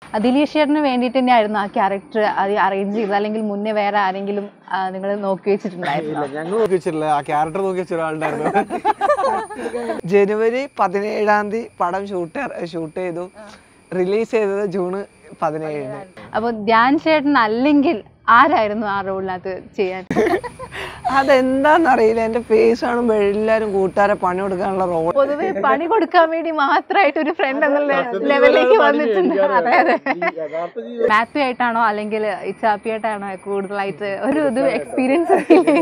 ദിലീഷ് ചേട്ടന് വേണ്ടിയിട്ട് തന്നെയായിരുന്നു ആ ക്യാരക്ടർ അത് അറേഞ്ച് ചെയ്തത് അല്ലെങ്കിൽ മുന്നേ വേറെ ആരെങ്കിലും നിങ്ങൾ നോക്കി വെച്ചിട്ടുണ്ടായിരുന്നു ഞങ്ങൾ നോക്കി വെച്ചിട്ടില്ല ആ ക്യാരക്ടർ നോക്കി വെച്ച ഒരാളുണ്ടായിരുന്നു ജനുവരി പതിനേഴാം തീയതി പടം ഷൂട്ട് ഷൂട്ട് ചെയ്തു റിലീസ് ചെയ്തത് ജൂൺ പതിനേഴിന് അപ്പോൾ ധ്യാൻ ചേട്ടൻ അല്ലെങ്കിൽ ആരായിരുന്നു ആ റോളിനകത്ത് ചെയ്യാൻ അതെന്താന്നറിയില്ല എൻ്റെ ഫേസ് കാണുമ്പോൾ എല്ലാവരും കൂട്ടുകാരെ പണി കൊടുക്കാനുള്ള റോൾ പൊതുവെ പണി കൊടുക്കാൻ വേണ്ടി മാത്രമായിട്ട് ഒരു ഫ്രണ്ട് എന്നുള്ള ലെവലിലേക്ക് വന്നിട്ടുണ്ട് അതെ അതെ മാത്യു ആയിട്ടാണോ അല്ലെങ്കിൽ ഇച്ചാപ്പി ആയിട്ടാണോ കൂടുതലായിട്ട് ഒരു ഇത് എക്സ്പീരിയൻസ്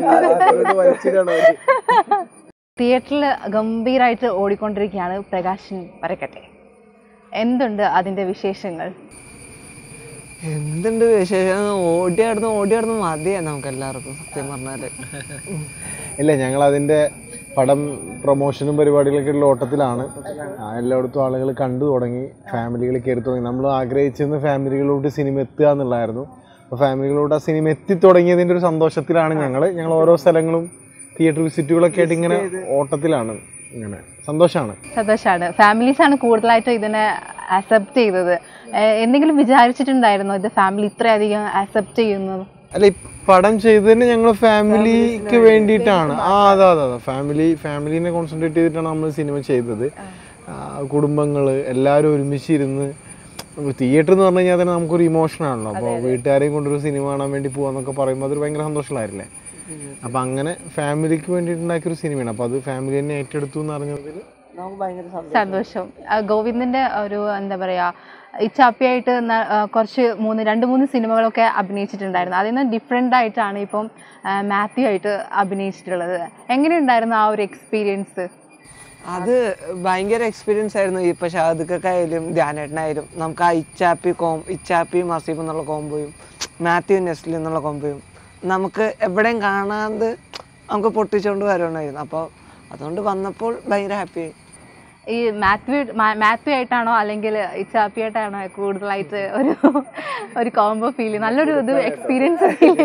തിയേറ്ററിൽ ഗംഭീരമായിട്ട് ഓടിക്കൊണ്ടിരിക്കുകയാണ് പ്രകാശൻ പരക്കട്ടെ എന്തുണ്ട് അതിന്റെ വിശേഷങ്ങൾ എന്തുണ്ട് വിശേഷം ഓടി നടന്ന് ഓടി നടന്ന് മതിയാ നമുക്ക് എല്ലാവർക്കും സത്യം പറഞ്ഞാല് ഇല്ല ഞങ്ങൾ അതിന്റെ പടം പ്രൊമോഷനും പരിപാടികളൊക്കെ ഉള്ള ഓട്ടത്തിലാണ് ആ, എല്ലായിടത്തും ആളുകൾ കണ്ടു തുടങ്ങി ഫാമിലികൾ കയറി തുടങ്ങി നമ്മൾ ആഗ്രഹിച്ചിരുന്ന ഫാമിലികളോട് സിനിമ എത്തുക എന്നുള്ളായിരുന്നു അപ്പോൾ ഫാമിലികളോട് ആ സിനിമ എത്തി തുടങ്ങിയതിൻ്റെ ഒരു സന്തോഷത്തിലാണ് ഞങ്ങൾ ഞങ്ങൾ ഓരോ സ്ഥലങ്ങളും തിയേറ്റർ വിസിറ്റുകളൊക്കെ ആയിട്ട് ഇങ്ങനെ ഓട്ടത്തിലാണ് ഇങ്ങനെ സന്തോഷമാണ് സന്തോഷാണ് ഫാമിലീസ് ആണ് കൂടുതലായിട്ട് ഇതിനെ അക്സെപ്റ്റ് ചെയ്തത് ഏഹ് എന്തെങ്കിലും വിചാരിച്ചിട്ടുണ്ടായിരുന്നോ ഇത് ഫാമിലി ഇത്രയധികം അക്സെപ്റ്റ് ചെയ്യുന്നു അല്ല ഈ പടം ചെയ്തതിന് ഞങ്ങൾ ഫാമിലിക്ക് വേണ്ടിയിട്ടാണ് ആ അതെ അതെ അതെ ഫാമിലി ഫാമിലിനെ കോൺസെൻട്രേറ്റ് ചെയ്തിട്ടാണ് നമ്മൾ സിനിമ ചെയ്തത് കുടുംബങ്ങൾ എല്ലാവരും ഒരുമിച്ചിരുന്ന് തിയേറ്റർ എന്ന് പറഞ്ഞു കഴിഞ്ഞാൽ തന്നെ നമുക്കൊരു ഇമോഷനാണല്ലോ അപ്പോൾ വീട്ടുകാരെയും കൊണ്ടൊരു സിനിമ കാണാൻ വേണ്ടി പോകാന്നൊക്കെ പറയുമ്പോൾ അതൊരു ഭയങ്കര സന്തോഷമുള്ളായിരുന്നേ അപ്പം അങ്ങനെ ഫാമിലിക്ക് വേണ്ടിയിട്ട് ഉണ്ടാക്കിയൊരു സിനിമയാണ് അപ്പോൾ അത് ഫാമിലി തന്നെ ഏറ്റെടുത്തു എന്ന് അറിഞ്ഞതിൽ നമുക്ക് ഭയങ്കര സന്തോഷം സന്തോഷം ആ, ഗോവിന്ദന്റെ ഒരു എന്താ പറയാ ഇച്ചാപ്പിയായിട്ട് ന- ആ, കുറച്ച് മൂന്ന് രണ്ട് മൂന്ന് സിനിമകളൊക്കെ അഭിനയിച്ചിട്ടുണ്ടായിരുന്നു അതിൽ നിന്ന് ഡിഫറെൻ്റ് ആയിട്ടാണ് ഇപ്പം ആ, മാത്യു ആയിട്ട് അഭിനയിച്ചിട്ടുള്ളത് എങ്ങനെയുണ്ടായിരുന്നു ആ ഒരു എക്സ്പീരിയൻസ് അത് ഭയങ്കര എക്സ്പീരിയൻസ് ആയിരുന്നു ഇപ്പൊ ഷാദിക്കായാലും ധ്യാനേട്ടനായാലും നമുക്ക് ആ ഇച്ചാപ്പി കോം ഇച്ചാപ്പി മസീബ് എന്നുള്ള കോംബോയും മാത്യു നെസ്ലി എന്നുള്ള കോംബോയും നമുക്ക് എവിടെയും കാണാതെ നമുക്ക് പൊട്ടിച്ചുകൊണ്ട് വരണമായിരുന്നു അപ്പോൾ അതുകൊണ്ട് വന്നപ്പോൾ ഭയങ്കര ഹാപ്പി ഈ മാത്യു മാ- മാത്യു ആയിട്ടാണോ അല്ലെങ്കിൽ ഇച്ചാപ്പി ആയിട്ടാണോ കൂടുതലായിട്ട് ഒരു ഒരു കോംബോ ഫീൽ നല്ലൊരു ഇത് എക്സ്പീരിയൻസ് ഫീൽ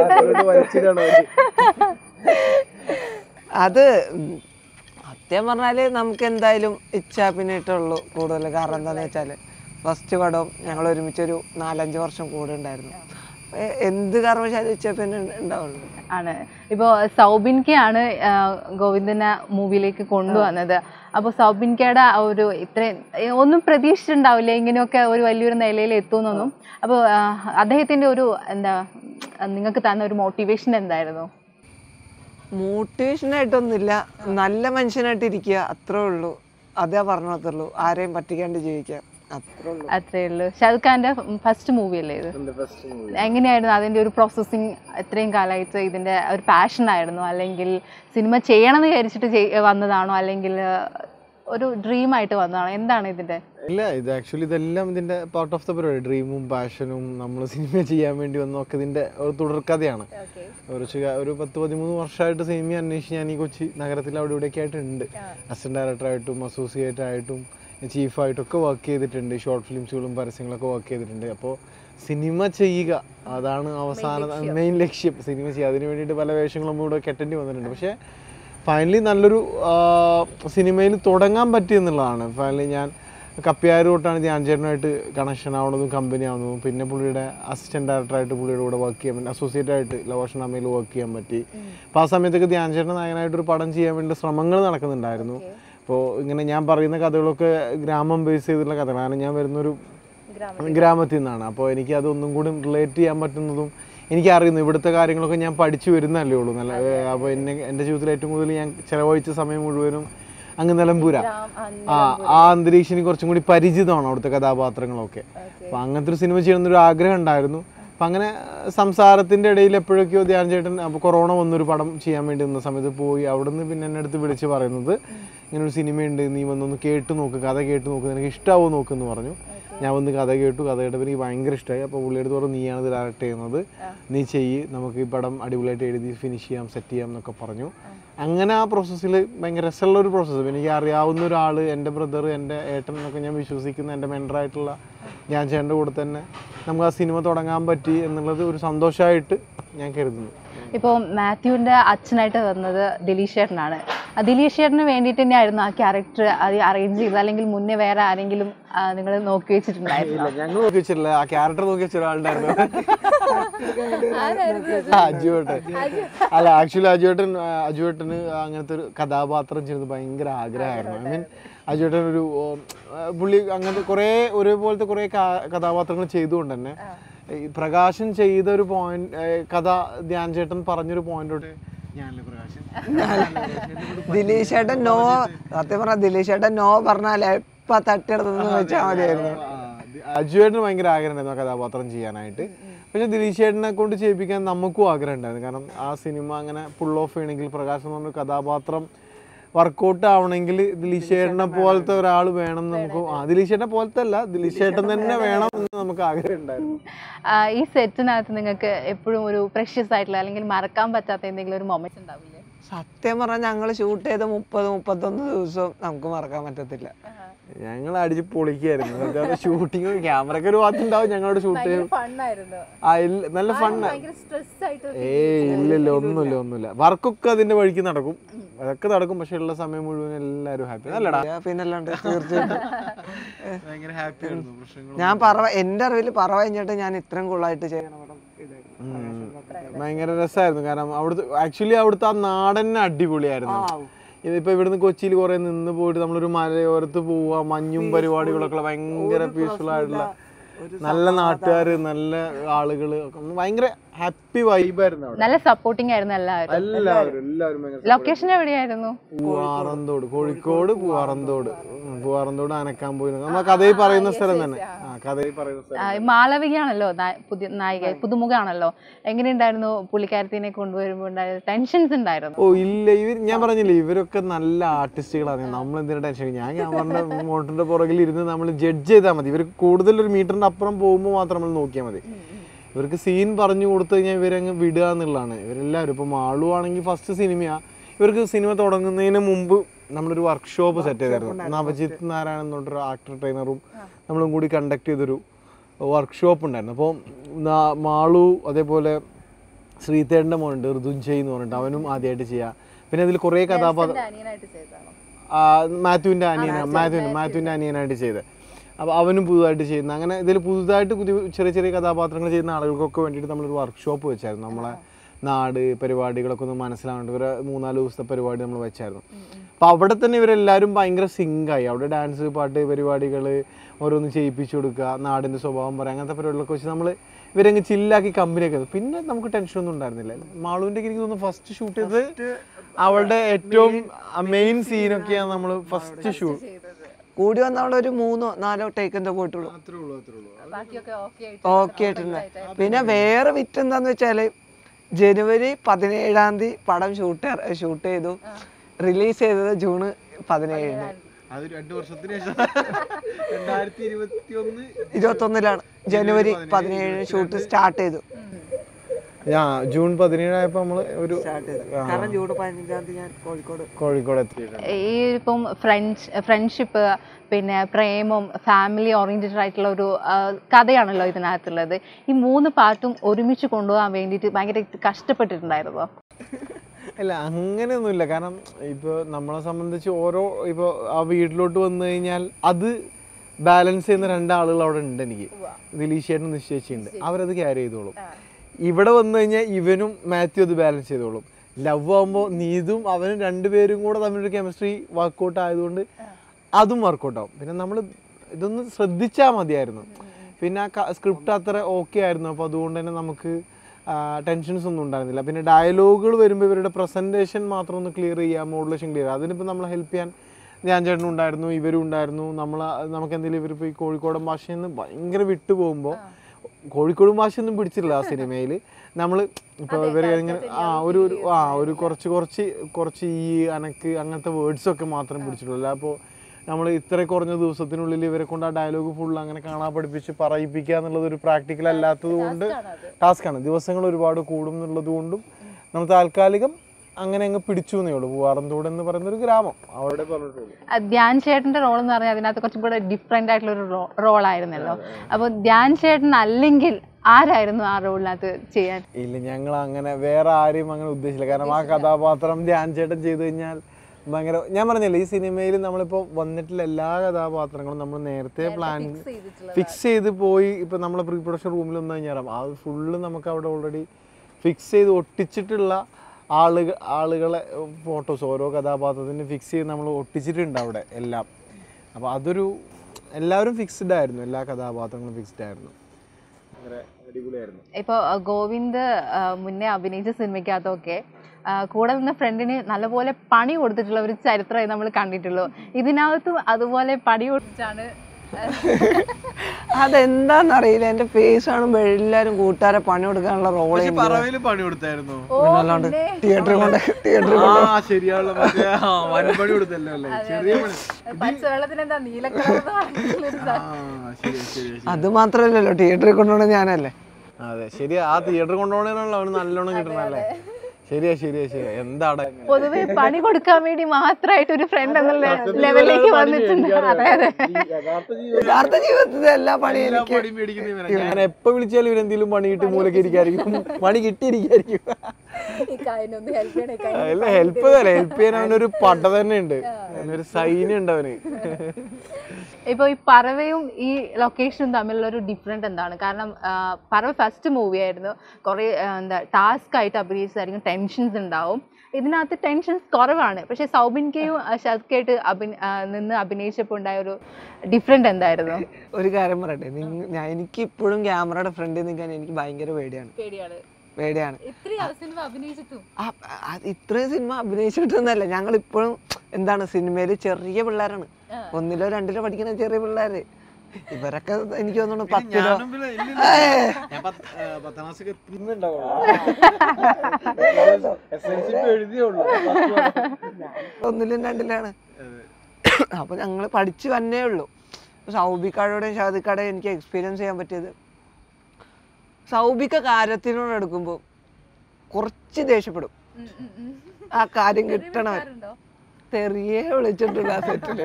അത് ഉം, സത്യം പറഞ്ഞാല് നമുക്ക് എന്തായാലും ഇച്ചാപ്പിനായിട്ടുള്ളൂ കൂടുതൽ കാരണം എന്താണെന്ന് വെച്ചാൽ ഫസ്റ്റ് പടവും ഞങ്ങൾ ഒരുമിച്ചൊരു നാലഞ്ച് വർഷം കൂടെ ഉണ്ടായിരുന്നു എ- എന്ത് കാരണവശാലും ഇച്ചാപ്പിന് ഉണ്ടാവുള്ളൂ ആണ് ഇപ്പോൾ സൗബിൻകയാണ് ആ, ഗോവിന്ദനെ മൂവിയിലേക്ക് കൊണ്ടുവന്നത് അപ്പോൾ സൗബിൻകയുടെ ആ ഒരു ഇത്രയും ഏ, ഒന്നും പ്രതീക്ഷിച്ചിട്ടുണ്ടാവില്ല ഇങ്ങനെയൊക്കെ ഒരു വലിയൊരു നിലയിൽ എത്തുമെന്നൊന്നും അപ്പോൾ അദ്ദേഹത്തിൻ്റെ ഒരു എന്താ നിങ്ങൾക്ക് തന്ന ഒരു മോട്ടിവേഷൻ എന്തായിരുന്നു മോട്ടിവേഷൻ ആയിട്ടൊന്നുമില്ല നല്ല മനുഷ്യനായിട്ട് ഇരിക്കുക അത്രേ ഉള്ളൂ അതേ പറഞ്ഞത്തുള്ളൂ ആരെയും പറ്റിക്കാണ്ട് ജീവിക്കുക അത്രേ ഉള്ളൂ അത്രേ ഉള്ളൂ ഷാരുഖ് ഖാൻ്റെ ഫസ്റ്റ് മൂവി അല്ലേ ഇത് എങ്ങനെയായിരുന്നു അതിൻ്റെ ഒരു പ്രോസസ്സിങ് ഇത്രയും കാലമായിട്ട് ഇതിൻ്റെ ഒരു പാഷൻ ആയിരുന്നു അല്ലെങ്കിൽ സിനിമ ചെയ്യണമെന്ന് വിചാരിച്ചിട്ട് ചെയ്- വന്നതാണോ അല്ലെങ്കിൽ ഒരു ഡ്രീം ആയിട്ട് വന്നതാണോ എന്താണ് ഇതിൻ്റെ ഇല്ല ഇത് ആക്ച്വലി ഇതെല്ലാം ഇതിന്റെ പാർട്ട് ഓഫ് ദ പരിപാടി ഡ്രീമും പാഷനും നമ്മൾ സിനിമ ചെയ്യാൻ വേണ്ടി വന്നൊക്കെ ഇതിന്റെ ഒരു തുടർക്കഥയാണ് കുറച്ച് കാ- ഒരു പത്ത് പതിമൂന്ന് വർഷമായിട്ട് സിനിമ അന്വേഷിച്ച് ഞാൻ ഈ കൊച്ചി നഗരത്തിൽ അവിടെ ഇവിടെയൊക്കെ ആയിട്ട് ഉണ്ട് അസിസ്റ്റന്റ് ഡയറക്ടറായിട്ടും അസോസിയേറ്റ് ആയിട്ടും ചീഫായിട്ടും ഒക്കെ വർക്ക് ചെയ്തിട്ടുണ്ട് ഷോർട്ട് ഫിലിംസുകളും പരസ്യങ്ങളൊക്കെ വർക്ക് ചെയ്തിട്ടുണ്ട് അപ്പോൾ സിനിമ ചെയ്യുക അതാണ് അവസാന മെയിൻ ലക്ഷ്യം സിനിമ ചെയ്യുക അതിന് വേണ്ടിയിട്ട് പല വേഷങ്ങളും ഇവിടെ കെട്ടേണ്ടി വന്നിട്ടുണ്ട് പക്ഷേ ഫൈനലി നല്ലൊരു സിനിമയിൽ തുടങ്ങാൻ പറ്റി എന്നുള്ളതാണ് ഫൈനലി ഞാൻ കപ്പിയാർ തൊട്ടാണ് ധ്യാൻ ചേട്ടനായിട്ട് കണക്ഷൻ ആവുന്നതും കമ്പനി ആവുന്നതും പിന്നെ പുള്ളിയുടെ അസിസ്റ്റന്റ് ഡയറക്ടറായിട്ട് പുള്ളിയുടെ കൂടെ വർക്ക് ചെയ്യാൻ പറ്റി അസോസിയേറ്റ് ആയിട്ട് ലവോഷൻ അമ്മയിൽ വർക്ക് ചെയ്യാൻ പറ്റി അപ്പോൾ ആ സമയത്തൊക്കെ ധ്യാൻ ചേട്ടൻ നായകനായിട്ടൊരു പടം ചെയ്യാൻ വേണ്ടി ശ്രമങ്ങൾ നടക്കുന്നുണ്ടായിരുന്നു അപ്പോൾ ഇങ്ങനെ ഞാൻ പറയുന്ന കഥകളൊക്കെ ഗ്രാമം ബേസ് ചെയ്തിട്ടുള്ള കഥകളാണ് കാരണം ഞാൻ വരുന്നൊരു ഗ്രാമത്തിൽ നിന്നാണ് അപ്പോൾ എനിക്ക് അതൊന്നും കൂടി റിലേറ്റ് ചെയ്യാൻ പറ്റുന്നതും എനിക്ക് അറിയുന്നു ഇവിടുത്തെ കാര്യങ്ങളൊക്കെ ഞാൻ പഠിച്ചു വരുന്നല്ലേ ഉള്ളൂ നല്ല അപ്പോൾ എന്നെ എൻ്റെ ജീവിതത്തിൽ ഏറ്റവും കൂടുതൽ ഞാൻ ചിലവഴിച്ച സമയം മുഴുവനും അങ്ങ് നിലമ്പൂര ആ ആ അന്തരീക്ഷം എനിക്ക് കുറച്ചും കൂടി പരിചിതമാണ് അവിടുത്തെ കഥാപാത്രങ്ങളൊക്കെ അപ്പോൾ അങ്ങനത്തെ ഒരു സിനിമ ചെയ്യണമെന്നൊരു ആഗ്രഹം ഉണ്ടായിരുന്നു അപ്പം അങ്ങനെ സംസാരത്തിൻ്റെ ഇടയിൽ എപ്പോഴൊക്കെയോ ധ്യാൻ ചേട്ടൻ അപ്പോൾ കൊറോണ വന്നൊരു പടം ചെയ്യാൻ വേണ്ടി നിന്ന സമയത്ത് പോയി അവിടുന്ന് പിന്നെ എന്നെ അടുത്ത് വിളിച്ച് പറയുന്നത് ഇങ്ങനെ ഒരു സിനിമയുണ്ട് നീ വന്നൊന്ന് കേട്ട് നോക്ക് കഥ കേട്ട് നോക്ക് നിനക്ക് ഇഷ്ടാവോ നോക്കെന്ന് പറഞ്ഞു ഞാൻ വന്ന് കഥ കേട്ടു കഥ കേട്ടപ്പോൾ എനിക്ക് ഭയങ്കര ഇഷ്ടമായി അപ്പോൾ പുള്ളിയെടുത്ത് പറഞ്ഞു നീയാണിത് ഡയറക്റ്റ് ചെയ്യുന്നത് നീ ചെയ്യ് നമുക്ക് ഈ പടം അടിപൊളിയായിട്ട് എഴുതി ഫിനിഷ് ചെയ്യാം സെറ്റ് ചെയ്യാം എന്നൊക്കെ പറഞ്ഞു അങ്ങനെ ആ പ്രോസസ്സിൽ ഭയങ്കര രസമുള്ള ഒരു പ്രോസസ്സ് എനിക്ക് അറിയാവുന്ന ഒരാൾ എൻ്റെ ബ്രദർ എൻ്റെ ഏട്ടൻ എന്നൊക്കെ ഞാൻ വിശ്വസിക്കുന്ന എൻ്റെ മെൻറ്ററായിട്ടുള്ള ഞാൻ ചേട്ടൻ്റെ കൂടെ തന്നെ നമുക്ക് ആ സിനിമ തുടങ്ങാൻ പറ്റി എന്നുള്ളത് ഒരു സന്തോഷമായിട്ട് ഞാൻ കരുതുന്നു ഇപ്പോൾ മാത്യുവിൻ്റെ അച്ഛനായിട്ട് വന്നത് ദിലീഷ് ചേട്ടനാണ് ദിലീഷ് ചേട്ടന് വേണ്ടിയിട്ട് തന്നെയായിരുന്നു ആ ക്യാരക്ടർ അത് അറേഞ്ച് ചെയ്തത് അല്ലെങ്കിൽ മുന്നേ വേറെ ആരെങ്കിലും നിങ്ങൾ നോക്കി വെച്ചിട്ടുണ്ടായിരുന്നു ഇല്ല ഞങ്ങൾ നോക്കി വെച്ചിട്ടില്ല ആ ക്യാരക്ടർ നോക്കി വെച്ച ഒരാളുണ്ടായിരുന്നു ആ, അജുവേട്ടൻ അല്ല ആക്ച്വലി അജുവേട്ടൻ ആ, അജുവേട്ടന് അങ്ങനത്തെ ഒരു കഥാപാത്രം ചെയ്യുന്നത് ഭയങ്കര ആഗ്രഹമായിരുന്നു ഐ മീൻ അജുവേട്ടൻ ഒരു ഉം, ആ, പുള്ളി അങ്ങനത്തെ കുറേ ഒരേപോലത്തെ കുറേ കാ- കഥാപാത്രങ്ങൾ ചെയ്തുകൊണ്ട് തന്നെ ഈ പ്രകാശൻ ചെയ്ത ഒരു പോയിന്റ് കഥ ധ്യാൻ ചേട്ടൻ പറഞ്ഞൊരു പോയിന്റോട്ട് ഞാനല്ലേ പ്രകാശൻ ദിലീഷ് ഏട്ടൻ നോ സത്യം പറഞ്ഞ ദിലീഷ് ഏട്ടൻ നോ പറഞ്ഞാൽ എപ്പ തട്ടിയെടുത്തെന്ന് വെച്ചാൽ മതിയായിരുന്നു അജുവേട്ടന് ഭയങ്കര ആഗ്രഹം ഉണ്ടായിരുന്നു ആ കഥാപാത്രം ചെയ്യാനായിട്ട് പക്ഷെ ദിലീഷ് ചേട്ടനെ കൊണ്ട് ചെയ്യിപ്പിക്കാൻ നമുക്കും ആഗ്രഹം ഉണ്ടായിരുന്നു കാരണം ആ സിനിമ അങ്ങനെ പുൾ ഓഫ് ചെയ്യണമെങ്കിൽ പ്രകാശ് എന്ന് പറഞ്ഞ കഥാപാത്രം വർക്കൗട്ട് ആവണമെങ്കിൽ ദിലീഷ് ചേട്ടനെ പോലത്തെ ഒരാൾ വേണം എന്ന് നമുക്ക് ആ ദിലീഷ് ചേട്ടനെ പോലത്തെ അല്ല ദിലീഷ് ചേട്ടൻ തന്നെ വേണം എന്ന് നമുക്ക് ആഗ്രഹം ഉണ്ടായിരുന്നു ആ, ഈ സെറ്റിനകത്ത് നിങ്ങൾക്ക് എപ്പോഴും ഒരു പ്രഷ്യസ് ആയിട്ടുള്ള അല്ലെങ്കിൽ മറക്കാൻ പറ്റാത്ത എന്തെങ്കിലും ഒരു മൊമെന്റ് ഉണ്ടാവില്ലേ സത്യം പറഞ്ഞാൽ ഞങ്ങൾ ഷൂട്ട് ചെയ്ത മുപ്പത് മുപ്പത്തൊന്ന് ദിവസവും നമുക്ക് മറക്കാൻ പറ്റത്തില്ല ഞങ്ങൾ അടിച്ച് പൊളിക്കായിരുന്നു ഷൂട്ടിങ് ക്യാമറ ഒക്കെ ഒരു ഭാഗത്തുണ്ടാവും ഞങ്ങളോട് ഷൂട്ട് ചെയ്യും ഫണ്ണായിരുന്നു ആ ഇല്ല നല്ല ഫണ്ണ സ്ട്രെസ് ആയിട്ട് ഏയ് ഇല്ലില്ല ഒന്നുമില്ല ഒന്നുമില്ല വർക്കൊക്കെ അതിന്റെ വഴിക്ക് നടക്കും അതൊക്കെ നടക്കും പക്ഷെ ഉള്ള സമയം മുഴുവൻ എല്ലാവരും ഹാപ്പി അല്ലടാ ഞാൻ പിന്നല്ലാണ്ട് തീർച്ചയായിട്ടും ഭയങ്കര ഹാപ്പി ആയിരുന്നു പ്രശ്നങ്ങൾ ഞാൻ പറവ എൻ്റെ അറിവിൽ പറവ കഴിഞ്ഞിട്ട് ഞാൻ ഇത്രയും കൂളായിട്ട് ചെയ്യണ പടം ഇതായിരുന്നു. ഭയങ്കര രസമായിരുന്നു കാരണം അവിടുത്തെ ആക്ച്വലി അവിടുത്തെ ആ നാടൻ അടിപൊളിയായിരുന്നു ഇതിപ്പോ ഇവിടുന്ന് കൊച്ചിയിൽ കുറെ നിന്ന് പോയിട്ട് നമ്മളൊരു മലയോരത്ത് പോവുക മഞ്ഞും പരിപാടികളൊക്കെ ഭയങ്കര പീസ്ഫുൾ ആയിട്ടുള്ള നല്ല നാട്ടുകാര് നല്ല ആളുകള് ഒക്കെ ഭയങ്കര ഹാപ്പി വൈബായിരുന്നു അവിടെ നല്ല സപ്പോർട്ടിങ് ആയിരുന്നു എല്ലാവരും എല്ലാവരും എല്ലാവരും ഭയങ്കര ലൊക്കേഷൻ എവിടെയായിരുന്നു പൂവാറന്തോട് കോഴിക്കോട് പൂവാറന്തോട് ഉം, പൂവാറന്തോട് അനക്കാൻ പോയി നമ്മൾ കഥയിൽ പറയുന്ന സ്ഥലം തന്നെ ആ കഥയിൽ പറയുന്ന സ്ഥലം ആ, മാളവികയാണല്ലോ നാ- പുതിയ നായിക പുതുമുഖാണല്ലോ എങ്ങനെയുണ്ടായിരുന്നു പുള്ളിക്കാരത്തിനെ കൊണ്ടുവരുമ്പോൾ ഉണ്ടായ ടെൻഷൻസ് ഉണ്ടായിരുന്നു ഓ ഇല്ല ഇവർ ഞാൻ പറഞ്ഞില്ലേ ഇവരൊക്കെ നല്ല ആർട്ടിസ്റ്റുകളാണ് നമ്മൾ എന്തിനാ ടെൻഷൻ ഞാൻ ക്യാമറിന്റെ മോട്ടറിന്റെ പുറകിൽ ഇരുന്ന് നമ്മൾ ജഡ്ജ് ചെയ്താൽ മതി ഇവർക്ക് കൂടുതൽ ഒരു മീറ്ററിന്റെ അപ്പുറം പോകുമ്പോൾ മാത്രം നമ്മൾ നോക്കിയാൽ മതി ഇവർക്ക് സീൻ പറഞ്ഞു കൊടുത്തു കഴിഞ്ഞാൽ ഇവരങ്ങ് വിടുക എന്നുള്ളതാണ് ഇവരെല്ലാവരും ഇപ്പം മാളു ആണെങ്കിൽ ഫസ്റ്റ് സിനിമയാ ഇവർക്ക് സിനിമ തുടങ്ങുന്നതിന് മുമ്പ് നമ്മളൊരു വർക്ക്ഷോപ്പ് സെറ്റ് ചെയ്തായിരുന്നു നവജിത്ത് നാരായണൻ എന്ന് പറഞ്ഞൊരു ആക്ടർ ട്രെയിനറും നമ്മളും കൂടി കണ്ടക്ട് ചെയ്തൊരു വർക്ക്ഷോപ്പ് ഉണ്ടായിരുന്നു അപ്പോൾ മാളു അതേപോലെ ശ്രീതേട്ടൻ്റെ മോനുണ്ട് ഋതുഞ്ജയ് എന്ന് പറഞ്ഞിട്ട് അവനും ആദ്യമായിട്ട് ചെയ്യാം പിന്നെ അതിൽ കുറേ കഥാപാത്രം ആ, മാത്യുവിൻ്റെ അനിയന മാത്യുവിൻ്റെ മാത്യുവിൻ്റെ അനിയനായിട്ട് ചെയ്തത് അപ്പോൾ അവനും പുതുതായിട്ട് ചെയ്യുന്ന അങ്ങനെ ഇതിൽ പുതുതായിട്ട് പുതിയ ചെറിയ ചെറിയ കഥാപാത്രങ്ങൾ ചെയ്യുന്ന ആളുകൾക്കൊക്കെ വേണ്ടിയിട്ട് നമ്മളൊരു വർക്ക്ഷോപ്പ് വെച്ചായിരുന്നു നമ്മളെ നാട് പരിപാടികളൊക്കെ ഒന്ന് മനസ്സിലാവേണ്ട ഒരു മൂന്നാല് ദിവസത്തെ പരിപാടി നമ്മൾ വെച്ചായിരുന്നു അപ്പോൾ അവിടെ തന്നെ ഇവരെല്ലാവരും ഭയങ്കര സിങ്കായി അവിടെ ഡാൻസ് പാട്ട് പരിപാടികൾ ഓരോന്ന് ചെയ്യിപ്പിച്ചു കൊടുക്കുക നാടിൻ്റെ സ്വഭാവം പറയാം അങ്ങനത്തെ പരിപാടികളൊക്കെ വെച്ച് നമ്മൾ ഇവരങ്ങ് ചില്ലാക്കി കമ്പനിയൊക്കെ ആയിരുന്നു. പിന്നെ നമുക്ക് ടെൻഷനൊന്നും ഉണ്ടായിരുന്നില്ല മാളുവിൻ്റെ എനിക്ക് തോന്നുന്നു ഫസ്റ്റ് ഷൂട്ട് ചെയ്തത് അവളുടെ ഏറ്റവും മെയിൻ സീനൊക്കെയാണ് നമ്മൾ ഫസ്റ്റ് ഷൂട്ട് കൂടി വന്ന അവിടെ ഒരു മൂന്നോ നാലോ ടേക്ക് എന്തോ പോയിട്ടുള്ളൂ ഓക്കെ ആയിട്ടുണ്ട് പിന്നെ വേറെ വിറ്റ് എന്താന്ന് വെച്ചാല് ജനുവരി പതിനേഴാം തീയതി പടം ഷൂട്ട് ഷൂട്ട് ചെയ്തു റിലീസ് ചെയ്തത് ജൂൺ പതിനേഴിന് അത് രണ്ട് വർഷത്തിന് ശേഷം രണ്ടായിരത്തി ഇരുപത്തി ഒന്ന് ഇരുപത്തൊന്നിലാണ് ജനുവരി പതിനേഴിന് ഷൂട്ട് സ്റ്റാർട്ട് ചെയ്തു ആ ജൂൺ പതിനേഴായപ്പോ നമ്മള് ഒരു കാരണം ജൂൺ പതിനഞ്ചാം തീയതി ഞാൻ കോഴിക്കോട് കോഴിക്കോട് എത്തിയിട്ടുണ്ട് ഈ ഇപ്പം ഫ്രണ്ട്സ് ഫ്രണ്ട്ഷിപ്പ് പിന്നെ പ്രേമം ഫാമിലി ഓറിയന്റഡ് ആയിട്ടുള്ള ഒരു ആ, കഥയാണല്ലോ ഇതിനകത്തുള്ളത് ഈ മൂന്ന് പാട്ടും ഒരുമിച്ച് കൊണ്ടുപോകാൻ വേണ്ടിയിട്ട് ഭയങ്കര കഷ്ടപ്പെട്ടിട്ടുണ്ടായിരുന്നോ അല്ല അങ്ങനെയൊന്നുമില്ല കാരണം ഇപ്പോൾ നമ്മളെ സംബന്ധിച്ച് ഓരോ ഇപ്പോൾ ആ വീട്ടിലോട്ട് വന്നു കഴിഞ്ഞാൽ അത് ബാലൻസ് ചെയ്യുന്ന രണ്ടാളുകൾ അവിടെ ഉണ്ട് എനിക്ക് ദിലീഷേട്ടൻ നിശ്ചയിച്ചിട്ടുണ്ട് അവരത് ക്യാരി ചെയ്തോളും ഇവിടെ വന്നു കഴിഞ്ഞാൽ ഇവനും മാത്യു അത് ബാലൻസ് ചെയ്തോളും ലവ് ആകുമ്പോൾ നീതും അവനും രണ്ടുപേരും കൂടെ തമ്മിലൊരു കെമിസ്ട്രി വർക്കൗട്ട് ആയതുകൊണ്ട് അതും വർക്കൗട്ട് ആവും പിന്നെ നമ്മൾ ഇതൊന്ന് ശ്രദ്ധിച്ചാൽ മതിയായിരുന്നു പിന്നെ ആ സ്ക്രിപ്റ്റ് അത്ര ഓക്കെ ആയിരുന്നു അപ്പോൾ അതുകൊണ്ട് തന്നെ നമുക്ക് ടെൻഷൻസ് ഒന്നും ഉണ്ടായിരുന്നില്ല പിന്നെ ഡയലോഗുകൾ വരുമ്പോൾ ഇവരുടെ പ്രസൻറ്റേഷൻ മാത്രം ഒന്ന് ക്ലിയർ ചെയ്യുക മോഡുലേഷൻ ക്ലിയർ ചെയ്യുക അതിനിപ്പോൾ നമ്മളെ ഹെൽപ്പ് ചെയ്യാൻ ഞാൻ ചേട്ടനും ഉണ്ടായിരുന്നു ഇവരും ഉണ്ടായിരുന്നു നമ്മൾ നമുക്ക് എന്തെങ്കിലും ഇവരിപ്പോൾ ഈ കോഴിക്കോടൻ ഭാഷയിൽ നിന്ന് ഭയങ്കര വിട്ടു പോകുമ്പോൾ കോഴിക്കോട് ഭാഷയൊന്നും പിടിച്ചില്ല ആ സിനിമയിൽ നമ്മൾ ഇപ്പോൾ ഇവർ ഇങ്ങനെ ആ ഒരു ഒരു ആ ഒരു കുറച്ച് കുറച്ച് കുറച്ച് ഈ അനക്ക് അങ്ങനത്തെ വേർഡ്സൊക്കെ മാത്രം പിടിച്ചിട്ടുള്ളൂ അപ്പോൾ നമ്മൾ ഇത്ര കുറഞ്ഞ ദിവസത്തിനുള്ളിൽ ഇവരെ കൊണ്ട് ആ ഡയലോഗ് ഫുൾ അങ്ങനെ കാണാൻ പഠിപ്പിച്ച് പറയിപ്പിക്കുക എന്നുള്ളത് ഒരു പ്രാക്ടിക്കൽ അല്ലാത്തത് കൊണ്ട് ടാസ്ക്കാണ് ദിവസങ്ങൾ ഒരുപാട് കൂടും എന്നുള്ളത് കൊണ്ടും നമ്മൾ താൽക്കാലികം അങ്ങനെ അങ്ങ് പിടിച്ചു എന്നേ ഉള്ളൂ പൂവാറന്തോട് എന്ന് പറയുന്ന ഒരു ഗ്രാമം അവിടെ പറഞ്ഞിട്ടുള്ളൂ ആ, ധ്യാൻ ചേട്ടന്റെ റോൾ എന്ന് പറഞ്ഞാൽ അതിനകത്ത് കുറച്ചും കൂടെ ഡിഫറെന്റ് ആയിട്ടുള്ള ഒരു റോൾ ആയിരുന്നല്ലോ അപ്പോൾ ധ്യാൻ ചേട്ടൻ അല്ലെങ്കിൽ ആരായിരുന്നു ആ റോളിനകത്ത് ചെയ്യാൻ ഇല്ല ഞങ്ങൾ അങ്ങനെ വേറെ ആരെയും അങ്ങനെ ഉദ്ദേശിച്ചില്ല കാരണം ആ കഥാപാത്രം ധ്യാൻ ചേട്ടൻ ചെയ്തു കഴിഞ്ഞാൽ ഭയങ്കര ഞാൻ പറഞ്ഞില്ലേ ഈ സിനിമയിൽ നമ്മളിപ്പോൾ വന്നിട്ടുള്ള എല്ലാ കഥാപാത്രങ്ങളും നമ്മൾ നേരത്തെ പ്ലാൻ ഫിക്സ് ചെയ്ത് പോയി ഇപ്പൊ നമ്മളെ പ്രീ പ്രൊഡക്ഷൻ റൂമിൽ ഒന്ന് കഴിഞ്ഞാൽ അത് ഫുള്ള് നമുക്ക് അവിടെ ഓൾറെഡി ഫിക്സ് ചെയ്ത് ഒട്ടിച്ചിട്ടുള്ള ആളുകൾ ആളുകളെ ഫോട്ടോസ് ഓരോ കഥാപാത്രത്തിന് ഫിക്സ് ചെയ്ത് നമ്മൾ ഒട്ടിച്ചിട്ടുണ്ട് അവിടെ എല്ലാം അപ്പോൾ അതൊരു എല്ലാവരും ഫിക്സ്ഡ് ആയിരുന്നു എല്ലാ കഥാപാത്രങ്ങളും ഫിക്സ്ഡ് ആയിരുന്നു ഭയങ്കര അടിപൊളിയായിരുന്നു ഇപ്പൊ ആ, ഗോവിന്ദ് ആ, മുന്നേ അഭിനയിച്ച സിനിമയ്ക്കകത്തൊക്കെ ആ, കൂടെ നിന്ന ഫ്രണ്ടിന് നല്ലപോലെ പണി കൊടുത്തിട്ടുള്ള ഒരു ചരിത്രമേ നമ്മൾ കണ്ടിട്ടുള്ളൂ ഇതിനകത്തും അതുപോലെ പണി കൊടുത്തിട്ടാണ് അതെന്താന്നറിയില്ല എന്റെ ഫേസ് കാണുമ്പോൾ എല്ലാരും കൂട്ടുകാരെ പണി കൊടുക്കാനുള്ള റോള് പറവയിൽ പണി കൊടുത്തായിരുന്നു അല്ലാണ്ട് തിയേറ്ററിൽ കൊണ്ട് തിയേറ്ററിൽ ആ ശരിയാണല്ലോ മറ്റേ ആ, വൻപണി കൊടുത്തല്ലോ അല്ലേ ചെറിയ പണി പച്ചവെള്ളത്തിന് എന്താ നീല കളർ ആ ശരി ശരി അത് മാത്രല്ലല്ലോ തിയേറ്ററിൽ കൊണ്ടുപോകണത് ഞാനല്ലേ അതെ ശരിയാ ആ തിയേറ്റർ കൊണ്ടുപോകണേനാണല്ലോ അവന് നല്ലോണം കിട്ടണല്ലേ ശരിയാ ശരിയാ ശരിയാ എന്താടാ പൊതുവെ പണി കൊടുക്കാൻ വേണ്ടി മാത്രമായിട്ട് ഒരു ഫ്രണ്ട് എന്നുള്ള ലെവലിലേക്ക് വന്നിട്ടുണ്ട് അതെ അതെ യഥാർത്ഥ ജീവിതത്തിൽ എല്ലാ പണിയും എനിക്ക് ഞാൻ എപ്പോ വിളിച്ചാലും ഇവരെന്തെങ്കിലും പണി കിട്ടി മൂലക്ക് ഇരിക്കായിരിക്കും പണി കിട്ടിയിരിക്കായിരിക്കും അല്ല ഹെൽപ്പ് തരാം ഹെൽപ്പ് ചെയ്യാൻ അവനൊരു പട തന്നെ ഉണ്ട് അവനൊരു സൈന്യം ഉണ്ട് അവന് ഇപ്പൊ ഈ പറവയും ഈ ലൊക്കേഷനും തമ്മിലുള്ള ഒരു ഡിഫറെന്റ് എന്താണ് കാരണം ആ, പറവ ഫസ്റ്റ് മൂവി ആയിരുന്നു കുറെ ആ, എന്താ ടാസ്ക് ആയിട്ട് അഭിനയിച്ചതായിരിക്കും ടെൻഷൻസ് ഉണ്ടാവും ഇതിനകത്ത് ടെൻഷൻസ് കുറവാണ് പക്ഷെ സൗബിൻ കെയും ഷദ്കയായിട്ട് അഭിന ആ, നിന്ന് അഭിനയിച്ചപ്പോൾ ഉണ്ടായ ഒരു ഡിഫറെന്റ് എന്തായിരുന്നു ഒരു കാര്യം പറയട്ടെ നിങ്ങ ഞാൻ എനിക്ക് ഇപ്പോഴും ക്യാമറയുടെ ഫ്രണ്ടിൽ നിൽക്കാൻ എനിക്ക് ഭയങ്കര പേടിയാണ് പേടിയാണ് പേടിയാണ് ഇത്രയും സിനിമ അഭിനയിച്ചിട്ടും ആ- ആ- ഇത്രയും സിനിമ അഭിനയിച്ചിട്ടൊന്നല്ല ഞങ്ങൾ ഇപ്പോഴും എന്താണ് സിനിമയിൽ ചെറിയ പിള്ളേരാണ് ഒന്നിലോ രണ്ടിലോ പഠിക്കുന്ന ചെറിയ പിള്ളേര് ഇവരൊക്കെ എനിക്ക് തോന്നുന്നു പത്തിലോ ഒന്നിലും രണ്ടിലാണ് അപ്പൊ ഞങ്ങൾ പഠിച്ചു വന്നേ ഉള്ളൂ സൗബിക്കാടോടെയും ഷാദിക്കാടെയും എനിക്ക് എക്സ്പീരിയൻസ് ചെയ്യാൻ പറ്റിയത് സൗബിക്ക കാര്യത്തിനോട് എടുക്കുമ്പോൾ കുറച്ച് ദേഷ്യപ്പെടും ആ കാര്യം കിട്ടണവൻ തെറിയേ വിളിച്ചിട്ടില്ല ആ സെറ്റില്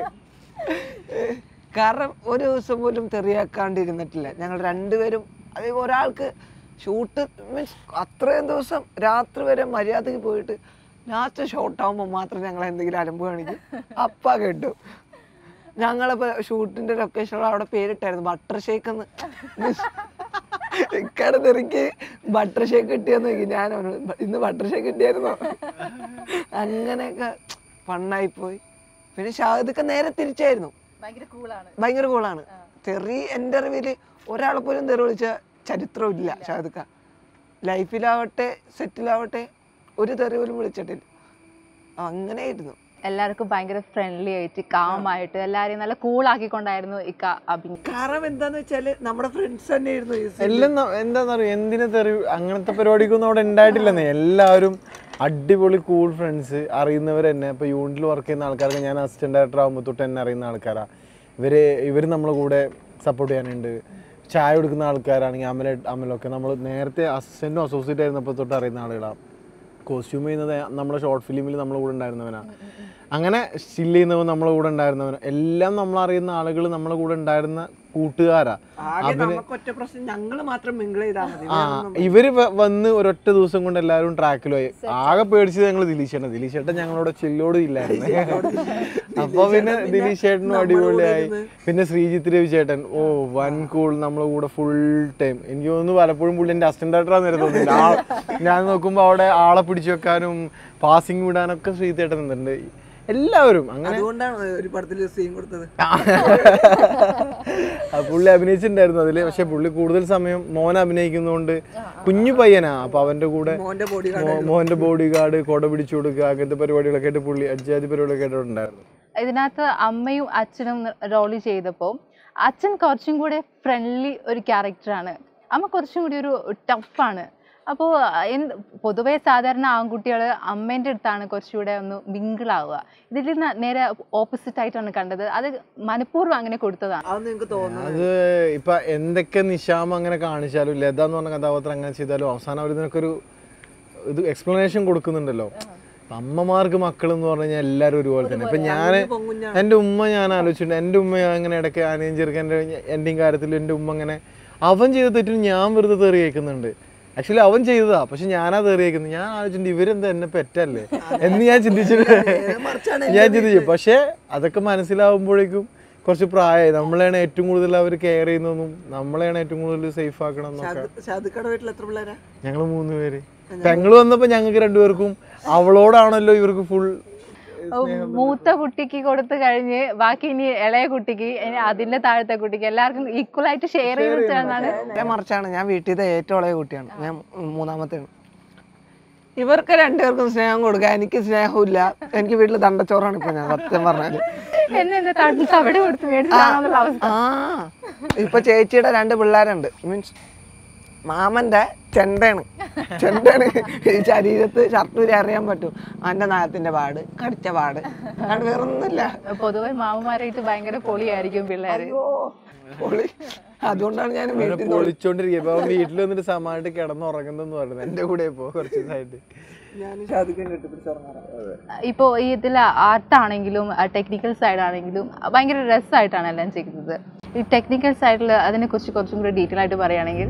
കാരണം ഒരു ദിവസം പോലും തെറിയാക്കാണ്ടിരുന്നിട്ടില്ല ഞങ്ങൾ രണ്ടുപേരും അത് ഒരാൾക്ക് ഷൂട്ട് മീൻസ് അത്രയും ദിവസം രാത്രി വരെ മര്യാദക്ക് പോയിട്ട് ലാസ്റ്റ് ഷോട്ട് ആകുമ്പോൾ മാത്രം ഞങ്ങൾ എന്തെങ്കിലും അലമ്പ് കാണിക്കും അപ്പ കേട്ടു ഞങ്ങളിപ്പോ ഷൂട്ടിന്റെ ലൊക്കേഷൻ അവിടെ പേരിട്ടായിരുന്നു ബട്ടർ ഷേക്ക് എന്ന് ഇക്കാടെ തെറിക്ക് ബട്ടർ ഷേക്ക് കിട്ടിയെന്ന് നോക്കി ഞാൻ അവനോട് "ബ- ഇന്ന് ബട്ടർ ഷേക്ക് കിട്ടിയായിരുന്നോ അങ്ങനെയൊക്കെ ഫണ്ണായി പോയി പിന്നെ ഷാഹിദൊക്കെ നേരെ തിരിച്ചായിരുന്നു ഭയങ്കര കൂളാണ് ഭയങ്കര കൂളാണ് തെറി എൻ്റെ അറിവിൽ ഒരാളെ പോലും തെറി വിളിച്ച ചരിത്രമില്ല ഷാഹിദക്ക ലൈഫിലാവട്ടെ സെറ്റിലാവട്ടെ ഒരു തെറി പോലും വിളിച്ചിട്ടില്ല അങ്ങനെയായിരുന്നു എല്ലാവർക്കും ഭയങ്കര ഫ്രണ്ട്ലി ആയിട്ട് കാമായിട്ട് എല്ലാരെയും നല്ല കൂൾ ആക്കിക്കൊണ്ടായിരുന്നു ഇക്ക അഭിനയം കാരണം എന്താന്ന് വെച്ചാല് നമ്മുടെ ഫ്രണ്ട്സ് തന്നെയായിരുന്നു ഈ എല്ലാം ന- എന്താന്നറിയോ എന്തിനെ തെറി അങ്ങനത്തെ പരിപാടിക്കൊന്നും അവിടെ ഉണ്ടായിട്ടില്ലെന്നേ എല്ലാവരും അടിപൊളി കൂൾ ഫ്രണ്ട്സ് അറിയുന്നവർ തന്നെ ഇപ്പോൾ യൂണിറ്റിൽ വർക്ക് ചെയ്യുന്ന ആൾക്കാർക്ക് ഞാൻ അസിസ്റ്റന്റ് ഡയറക്ടർ ആകുമ്പോൾ തൊട്ട് എന്നെ അറിയുന്ന ആൾക്കാരാണ് ഇവര് ഇവർ നമ്മളെ കൂടെ സപ്പോർട്ട് ചെയ്യാനുണ്ട് ചായ കൊടുക്കുന്ന ആൾക്കാരാണെങ്കിൽ അമല അമലൊക്കെ നമ്മൾ നേരത്തെ അസിസ്റ്റന്റും അസോസിയേറ്റ് ആയിരുന്നപ്പോൾ തൊട്ട് അറിയുന്ന ആളുകളാണ് കോസ്റ്റ്യൂം ചെയ്യുന്നത് നമ്മുടെ ഷോർട്ട് ഫിലിമിൽ നമ്മളെ കൂടെ ഉണ്ടായിരുന്നവനാണ് അങ്ങനെ സ്റ്റിൽ ചെയ്യുന്നവൻ നമ്മളെ കൂടെ ഉണ്ടായിരുന്നവൻ എല്ലാം നമ്മൾ അറിയുന്ന ആളുകൾ നമ്മളെ കൂടെ ഉണ്ടായിരുന്ന കൂട്ടുകാരാ ആകെ നമുക്ക് ഒറ്റ പ്രശ്നം ഞങ്ങൾ മാത്രം മിങ്കിൾ ചെയ്താൽ മതി ആ ഇവര് വ- വന്ന് ഒരൊറ്റ ദിവസം കൊണ്ട് എല്ലാവരും ട്രാക്കിലായി ആകെ പേടിച്ചത് ഞങ്ങൾ ദിലീഷ് ചേട്ടൻ ദിലീഷ് ചേട്ടൻ ഞങ്ങളോട് ചെല്ലോട് ഇല്ലായിരുന്നു അപ്പൊ പിന്നെ ദിലീഷ് ചേട്ടനും അടിപൊളിയായി പിന്നെ ശ്രീജിത്ത് രവി ചേട്ടൻ ഓ വൻ കൂൾ നമ്മളെ കൂടെ ഫുൾ ടൈം എനിക്ക് തോന്നുന്നു പലപ്പോഴും പുള്ളി എന്റെ അസിസ്റ്റന്റ് ഡയറക്ടറാന്ന് നേരെ തോന്നുന്നില്ല ആ- ഞാൻ നോക്കുമ്പോ അവിടെ ആളെ പിടിച്ചു വെക്കാനും പാസിംഗ് വിടാനൊക്കെ ശ്രീജിത്ത് ചേട്ടൻ നിന്നിട്ടുണ്ട് എല്ലാവരും അങ്ങനെ അതുകൊണ്ടാണ് ഒരു പടത്തിൽ സീൻ കൊടുത്തത് ആ പുള്ളി അഭിനയിച്ചിട്ടുണ്ടായിരുന്നു അതില് പക്ഷെ പുള്ളി കൂടുതൽ സമയം മോൻ അഭിനയിക്കുന്നതുകൊണ്ട് കുഞ്ഞു പയ്യനാ അപ്പൊ അവന്റെ കൂടെ മോന്റെ ബോഡി മോ- മോന്റെ ബോഡി ഗാർഡ് കൊട പിടിച്ചു കൊടുക്കുക അങ്ങനത്തെ പരിപാടികളൊക്കെ ആയിട്ട് പുള്ളി അജാതി പരിപാടികളൊക്കെ ആയിട്ടുണ്ടായിരുന്നു ഇതിനകത്ത് അമ്മയും അച്ഛനും റോള് ചെയ്തപ്പോൾ അച്ഛൻ കുറച്ചും കൂടെ ഫ്രണ്ട്ലി ഒരു ക്യാരക്ടറാണ് അമ്മ കുറച്ചും കൂടി ഒരു ടഫാണ് അപ്പോൾ എന്ത് പൊതുവേ സാധാരണ ആൺകുട്ടികൾ അമ്മേൻ്റെ അടുത്താണ് കുറച്ചുകൂടെ ഒന്ന് മിങ്കിളാവുക ഇതിൽ ന- നേരെ ഓപ്പോസിറ്റ് ആയിട്ടാണ് കണ്ടത് അത് മനഃപൂർവ്വം അങ്ങനെ കൊടുത്തതാണ് അത് നിങ്ങക്ക് തോന്നുന്നു അത് ഇപ്പൊ എന്തൊക്കെ നിശാമ അങ്ങനെ കാണിച്ചാലും ലത എന്ന് പറഞ്ഞ കഥാപാത്രം അങ്ങനെ ചെയ്താലും അവസാനം അവർ ഇതിനൊക്കെ ഒരു ഇത് എക്സ്പ്ലനേഷൻ കൊടുക്കുന്നുണ്ടല്ലോ അപ്പൊ അമ്മമാർക്ക് മക്കൾ എന്ന് പറഞ്ഞു കഴിഞ്ഞാൽ എല്ലാവരും ഒരുപോലെ തന്നെ ഇപ്പൊ ഞാൻ പൊങ്ങുഞ്ഞാണ് എൻ്റെ ഉമ്മ ഞാൻ ആലോചിച്ചിട്ടുണ്ട് എൻ്റെ ഉമ്മ അങ്ങനെ ഇടയ്ക്ക് ആനയും ചെറുക്കൻ്റെ എൻ്റെയും കാര്യത്തിൽ എൻ്റെ ഉമ്മ അങ്ങനെ അവൻ ചെയ്ത തെറ്റിന് ഞാൻ വെറുതെ തെറി കേൾക്കുന്നുണ്ട് ആക്ച്വലി അവൻ ചെയ്തതാ പക്ഷെ ഞാനാ തെറിയേക്കുന്നത് ഞാൻ ആലോചിച്ചിട്ടുണ്ട് ഇവരെന്താ എന്നെ പെറ്റല്ലേ എന്ന് ഞാൻ ചിന്തിച്ചിട്ട് ഞാൻ ചിന്തിച്ചു പക്ഷേ അതൊക്കെ മനസ്സിലാവുമ്പോഴേക്കും കുറച്ച് പ്രായമായി നമ്മളെയാണ് ഏറ്റവും കൂടുതൽ അവർ കെയർ ചെയ്യുന്നതെന്നും നമ്മളെയാണ് ഏറ്റവും കൂടുതൽ സേഫ് ആക്കണം എന്നൊക്കെ ഷാദിക്കയുടെ വീട്ടിൽ എത്ര പിള്ളേരാ ഞങ്ങൾ മൂന്ന് പേര് പെങ്ങള് വന്നപ്പോ ഞങ്ങൾക്ക് രണ്ടുപേർക്കും അവളോടാണല്ലോ ഇവർക്ക് ഫുൾ മൂത്ത കുട്ടിക്ക് കൊടുത്തു കഴിഞ്ഞ് ബാക്കി ഇനി ഇളയ കുട്ടിക്ക് ഇനി അതിന്റെ താഴത്തെ കുട്ടിക്ക് എല്ലാവർക്കും ഈക്വൽ ആയിട്ട് ഷെയർ ചെയ്തിട്ടാണ് നേരെ മറിച്ചാണ് ഞാൻ വീട്ടിലത്തെ ഏറ്റവും ഇളയ കുട്ടിയാണ് ഞാൻ മൂന്നാമത്തെയാണ് ഇവർക്ക് രണ്ടുപേർക്കും സ്നേഹം കൊടുക്കുക എനിക്ക് സ്നേഹമില്ല എനിക്ക് വീട്ടിൽ ദണ്ടച്ചോറാണ് ഇപ്പൊ ഞാൻ സത്യം പറഞ്ഞാല് എന്നെ എന്താ തവിട് തവിട് കൊടുത്ത് മേടിച്ചാണെന്നുള്ള അവസ്ഥ ആ ഇപ്പൊ ചേച്ചിയുടെ രണ്ട് പിള്ളേരുണ്ട് മീൻസ് മാമന്റെ ചെണ്ടയാണ് ചെണ്ടയാണ് ഈ ശരീരത്ത് ഷർട്ട് വരെ അറിയാൻ പറ്റും അവന്റെ നായത്തിന്റെ പാട് കടിച്ച പാട് അല്ലാണ്ട് വേറൊന്നുമില്ല പൊതുവെ മാമന്മാരായിട്ട് ഭയങ്കര പൊളിയായിരിക്കും പിള്ളേര് പൊളി അതുകൊണ്ടാണ് ഞാൻ വീട്ടിൽ നിന്ന് പൊളിച്ചോണ്ടിരിക്കുക ഇപ്പൊ അവൻ വീട്ടിൽ വന്നിട്ട് സമായിട്ട് കിടന്നുറങ്ങുന്നെന്ന് പറയുന്നത് എന്റെ കൂടെ ഇപ്പോ കുറച്ച് ദിവസമായിട്ട് ഞാൻ ഷാദിക്കാൻ കെട്ടിപ്പിടിച്ചിറങ്ങാറ് ഇപ്പോൾ ഈ ഇതിൽ ആർട്ടാണെങ്കിലും ടെക്നിക്കൽ സൈഡ് ആണെങ്കിലും ഭയങ്കര രസമായിട്ടാണ് എല്ലാം ചെയ്യുന്നത് ഈ ടെക്നിക്കൽ സൈഡിൽ അതിനെക്കുറിച്ച് കുറച്ചും കൂടി ഡീറ്റെയിൽ ആയിട്ട് പറയുകയാണെങ്കിൽ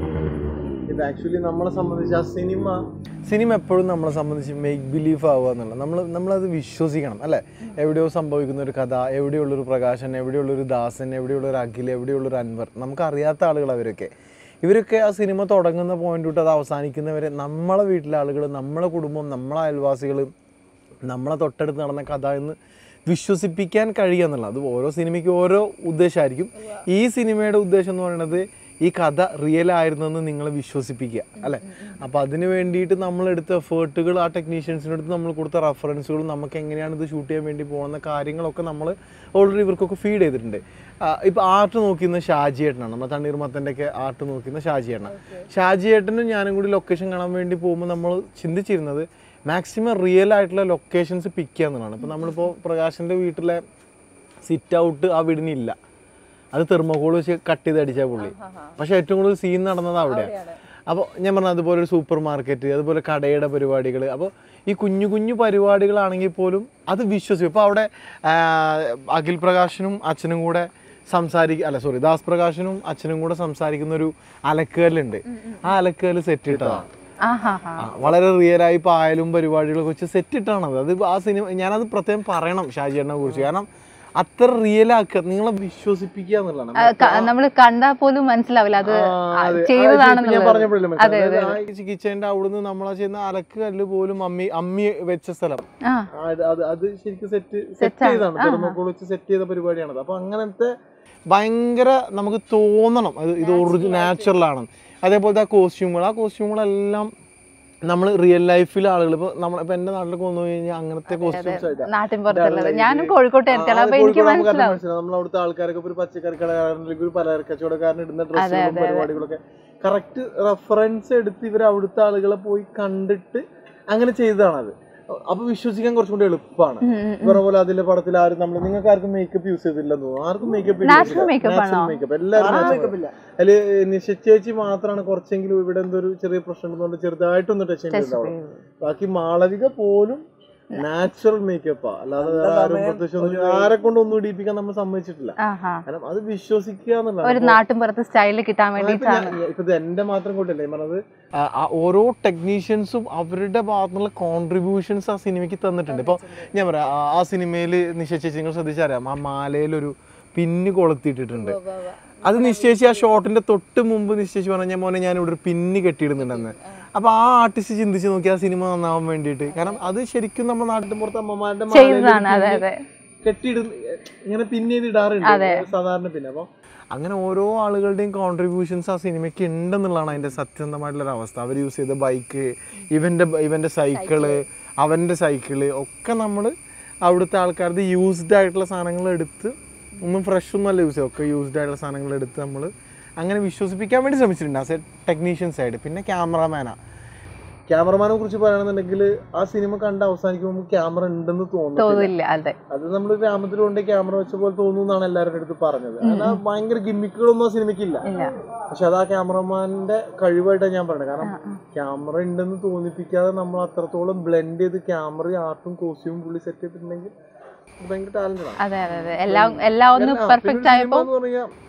ഇത് ആക്ച്വലി നമ്മളെ സംബന്ധിച്ച് ആ സിനിമ സിനിമ എപ്പോഴും നമ്മളെ സംബന്ധിച്ച് മേക്ക് ബിലീഫ് ആവുക എന്നുള്ളത് നമ്മൾ നമ്മളത് വിശ്വസിക്കണം അല്ലേ എവിടെയോ സംഭവിക്കുന്ന ഒരു കഥ എവിടെയുള്ളൊരു പ്രകാശൻ എവിടെയുള്ളൊരു ദാസൻ എവിടെയുള്ളൊരു അഖിൽ എവിടെയുള്ളൊരു അൻവർ നമുക്കറിയാത്ത ആളുകൾ അവരൊക്കെ ഇവരൊക്കെ ആ സിനിമ തുടങ്ങുന്ന പോയിന്റ് തൊട്ട് അത് അവസാനിക്കുന്നവരെ നമ്മളെ വീട്ടിലെ ആളുകൾ നമ്മളെ കുടുംബം നമ്മളെ അയൽവാസികൾ നമ്മളെ തൊട്ടടുത്ത് നടന്ന കഥ എന്ന് വിശ്വസിപ്പിക്കാൻ കഴിയുക എന്നുള്ളത് അത് ഓരോ സിനിമയ്ക്കും ഓരോ ഉദ്ദേശമായിരിക്കും ഈ സിനിമയുടെ ഉദ്ദേശം എന്ന് പറയുന്നത് ഈ കഥ റിയൽ ആയിരുന്നെന്ന് നിങ്ങളെ വിശ്വസിപ്പിക്കുക അല്ലേ അപ്പോൾ അതിന് വേണ്ടിയിട്ട് നമ്മളെടുത്ത എഫേർട്ടുകൾ ആ ടെക്നീഷ്യൻസിനടുത്ത് നമ്മൾ കൊടുത്ത റെഫറൻസുകളും നമുക്ക് എങ്ങനെയാണ് ഇത് ഷൂട്ട് ചെയ്യാൻ വേണ്ടി പോകുന്ന കാര്യങ്ങളൊക്കെ നമ്മൾ ഓൾറെഡി ഇവർക്കൊക്കെ ഫീഡ് ചെയ്തിട്ടുണ്ട് ഇപ്പോൾ ആർട്ട് നോക്കിയിരുന്ന ഷാജിയേട്ടനാണ് നമ്മുടെ തണ്ണീർമത്തൻ്റെ ഒക്കെ ആർട്ട് നോക്കിയിരുന്ന ഷാജിയേട്ടനാണ് ഷാജിയേട്ടനും ഞാനും കൂടി ലൊക്കേഷൻ കാണാൻ വേണ്ടി പോകുമ്പോൾ നമ്മൾ ചിന്തിച്ചിരുന്നത് മാക്സിമം റിയൽ ആയിട്ടുള്ള ലൊക്കേഷൻസ് പിക്ക് ചെയ്യാന്നുള്ളതാണ് ഇപ്പോൾ നമ്മളിപ്പോൾ പ്രകാശിൻ്റെ വീട്ടിലെ സിറ്റ് ഔട്ട് ആ വീടിനില്ല അത് തെർമോകോൾ വെച്ച് കട്ട് ചെയ്ത് അടിച്ചാൽ പുള്ളി പക്ഷെ ഏറ്റവും കൂടുതൽ സീൻ നടന്നത് അവിടെയാണ് അപ്പോൾ ഞാൻ പറഞ്ഞ അതുപോലെ ഒരു സൂപ്പർ മാർക്കറ്റ് അതുപോലെ കടയുടെ പരിപാടികൾ അപ്പോൾ ഈ കുഞ്ഞു കുഞ്ഞു പരിപാടികളാണെങ്കിൽ പോലും അത് വിശ്വസിക്കും ഇപ്പോൾ അവിടെ ആ, അഖിൽ പ്രകാശനും അച്ഛനും കൂടെ സംസാരിക്കുക അല്ല സോറി ദാസ് പ്രകാശനും അച്ഛനും കൂടെ സംസാരിക്കുന്ന ഒരു അലക്കുകല്ലുണ്ട് ആ അലക്കുകല്ല് സെറ്റ് ഇട്ടതാണ് ആഹാ ഹാ ആ, വളരെ റിയലായി പായലും പരിപാടികളൊക്കെ വെച്ച് സെറ്റ് ഇട്ടാണത് അത് ആ സിനിമ ഞാനത് പ്രത്യേകം പറയണം ഷാജിയേട്ടനെ കുറിച്ച് കാരണം അത്ര റിയൽ ആക്കുക നിങ്ങളെ വിശ്വസിപ്പിക്കുക എന്നുള്ളതാണ് നമ്മൾ കണ്ടാൽ പോലും മനസ്സിലാവില്ല അത് ആ, അതെ. ആ, ചെയ്തതാണെന്നുള്ളത് ഞാൻ പറഞ്ഞപ്പോഴല്ലേ അതെ, മനസ്സിലായത്. അതായത് ആ കിച്ചന്റെ അവിടുന്ന് നമ്മളാ ചെയ്യുന്ന അലക്ക് കല്ല് പോലും അമ്മി അമ്മി വെച്ച സ്ഥലം ആ ആ, അത് അത് അത് ശരിക്കും സെറ്റ് സെറ്റ് ചെയ്താണ് തെർമോക്കോൾ വെച്ച് സെറ്റ് ചെയ്ത പരിപാടിയാണത് അപ്പൊ അങ്ങനത്തെ ഭയങ്കര നമുക്ക് തോന്നണം അത് ഇത് ഒറിജിനൽ നാച്ചുറൽ ആണ് അതേപോലത്തെ ആ കോസ്റ്റ്യൂമുകൾ ആ കോസ്റ്റ്യൂമുകളെല്ലാം നമ്മൾ റിയൽ ലൈഫിൽ ആളുകൾ ഇപ്പൊ നമ്മൾ ഇപ്പൊ എന്റെ നാട്ടിലൊക്കെ വന്നു കഴിഞ്ഞാൽ അങ്ങനത്തെ കോസ്റ്റ്യൂംസ് ആയിട്ടാണ് നാട്ടിൻ പുറത്തുള്ളത് ഞാനും കോഴിക്കോട്ട് എത്തിയാണ് അപ്പൊ എനിക്ക് മനസ്സിലാവും നമ്മൾ അവിടുത്തെ ആൾക്കാരൊക്കെ ഇപ്പൊ ഒരു പച്ചക്കറി കടക്കാരൻ അല്ലെങ്കിൽ ഒരു പലചരക്ക് കച്ചവടക്കാരൻ ഇടുന്ന ഡ്രസ്സുകളും പരിപാടികളൊക്കെ കറക്റ്റ് റെഫറൻസ് എടുത്ത് ഇവർ അവിടുത്തെ ആളുകളെ പോയി കണ്ടിട്ട് അങ്ങനെ ചെയ്തതാണ് അത് അപ്പൊ വിശ്വസിക്കാൻ കുറച്ചും കൂടി എളുപ്പമാണ് ഉം, ഉം, ഉം. പറഞ്ഞ പോലെ അതിലെ പടത്തിൽ ആരും നമ്മൾ നിങ്ങൾക്ക് ആർക്കും മേക്കപ്പ് യൂസ് ചെയ്തില്ലെന്ന് തോന്നുന്നു ആർക്കും മേക്കപ്പ് Natural makeup ആണോ? മേക്കപ്പ് എല്ലാവരും മേക്കപ്പ് ഇല്ല അതില് നിശ്ചയിച്ച് മാത്രമാണ് കുറച്ചെങ്കിലും ഇവിടെ എന്തോ ഒരു ചെറിയ പ്രശ്നം ഉണ്ടെന്നുകൊണ്ട് ചെറുതായിട്ടൊന്ന് ടച്ച് ചെയ്തിട്ടുണ്ടാവും ബാക്കി മാളവിക പോലും നാച്ചുറൽ മേക്കപ്പാ അല്ലാതെ വേറെ ആരും പ്രത്യേകിച്ച് ഒന്നും ആരെ കൊണ്ട് ഒന്നും ഇടിയിപ്പിക്കാൻ നമ്മൾ സമ്മതിച്ചിട്ടില്ല ആഹാ കാരണം അത് വിശ്വസിക്കുക ഒരു എന്നുള്ളതാണ് നാട്ടിൻ പുറത്ത് സ്റ്റൈലിൽ കിട്ടാൻ ഇപ്പൊ വേണ്ടിയിട്ടാണ് ഞാൻ- ഇപ്പൊ ഇത് എന്റെ മാത്രം കൊണ്ടല്ലേ ഞാൻ പറഞ്ഞത് ആ, ആ ഓരോ ടെക്നീഷ്യൻസും അവരുടെ ഭാഗത്തുനിന്നുള്ള കോൺട്രിബ്യൂഷൻസ് ആ സിനിമയ്ക്ക് തന്നിട്ടുണ്ട് ഇപ്പൊ ഞാൻ പറയാം ആ- ആ സിനിമയിൽ നിശ്ചയിച്ച് നിങ്ങൾ ശ്രദ്ധിച്ചറിയാം ആ മാലയിലൊരു പിന്ന് കൊളുത്തിയിട്ടിട്ടുണ്ട് അത് നിശ്ചയിച്ച് ആ ഷോട്ടിന്റെ തൊട്ട് മുമ്പ് നിശ്ചയിച്ച് പറഞ്ഞ ഞാൻ മോനെ ഞാൻ ഇവിടെ ഒരു പിന്ന് കെട്ടിയിടുന്നുണ്ടെന്ന് അപ്പൊ ആ ആർട്ടിസ്റ്റ് ചിന്തിച്ച് നോക്കി ആ സിനിമ നന്നാവാൻ വേണ്ടിയിട്ട് കാരണം അത് ശരിക്കും നമ്മുടെ നാട്ടിൻ പുറത്ത് അമ്മമാരുടെ മാലയിൽ ഒരു ചെയ്തതാണ് അതെ പിന്ന് അതെ കെട്ടിയിടുന്ന ഇങ്ങനെ പിന്നെ ചെയ്ത് ഇടാറുണ്ട് സാധാരണ പിന്നെ അപ്പോൾ അങ്ങനെ ഓരോ ആളുകളുടെയും കോൺട്രിബ്യൂഷൻസ് ആ സിനിമയ്ക്ക് ഉണ്ടെന്നുള്ളതാണ് അതിന്റെ സത്യസന്ധമായിട്ടുള്ള ഒരു അവസ്ഥ അവർ യൂസ് ചെയ്ത ബൈക്ക് ഇവന്റെ ഇവന്റെ സൈക്കിള് അവന്റെ സൈക്കിള് ഒക്കെ നമ്മൾ അവിടുത്തെ ആൾക്കാരുടെ യൂസ്ഡ് ആയിട്ടുള്ള സാധനങ്ങൾ എടുത്ത് ഒന്നും ഫ്രഷ് ഒന്നും അല്ല യൂസ് ചെയ്യുക ഒക്കെ യൂസ്ഡ് ആയിട്ടുള്ള സാധനങ്ങൾ എടുത്ത് നമ്മൾ അങ്ങനെ വിശ്വസിപ്പിക്കാൻ വേണ്ടി ശ്രമിച്ചിട്ടുണ്ട് ആസ് എ ടെക്നീഷ്യൻ സൈഡ് പിന്നെ ക്യാമറമാനാ ക്യാമറമാനെ കുറിച്ച് പറയുകയാണെന്നുണ്ടെങ്കിൽ ആ സിനിമ കണ്ട് അവസാനിക്കുമ്പോൾ ക്യാമറ ഉണ്ടെന്ന് തോന്നുന്നു തോന്നില്ല അതെ അത് നമ്മൾ ഗ്രാമത്തിൽ കൊണ്ട് ക്യാമറ വെച്ച പോലെ തോന്നുന്നാണ് എല്ലാവരുടെ അടുത്ത് പറഞ്ഞത് കാരണം ഭയങ്കര ഗിമ്മിക്കുകളൊന്നും ആ സിനിമയ്ക്കില്ല ഇല്ല പക്ഷെ അത് ആ ക്യാമറമാന്റെ കഴിവായിട്ടാണ് ഞാൻ പറയുന്നത് കാരണം ക്യാമറ ഉണ്ടെന്ന് തോന്നിപ്പിക്കാതെ നമ്മൾ അത്രത്തോളം ബ്ലെൻഡ് ചെയ്ത് ക്യാമറ ആർട്ടും കോസ്റ്റ്യൂമും പുള്ളി സെറ്റ് ചെയ്തിട്ടുണ്ടെങ്കിൽ അത് ഭയങ്കര ടാലന്റാണ് അതെ അതെ അതെ എല്ലാം എല്ലാം ഒന്ന് പെർഫെക്റ്റ് ആയപ്പോ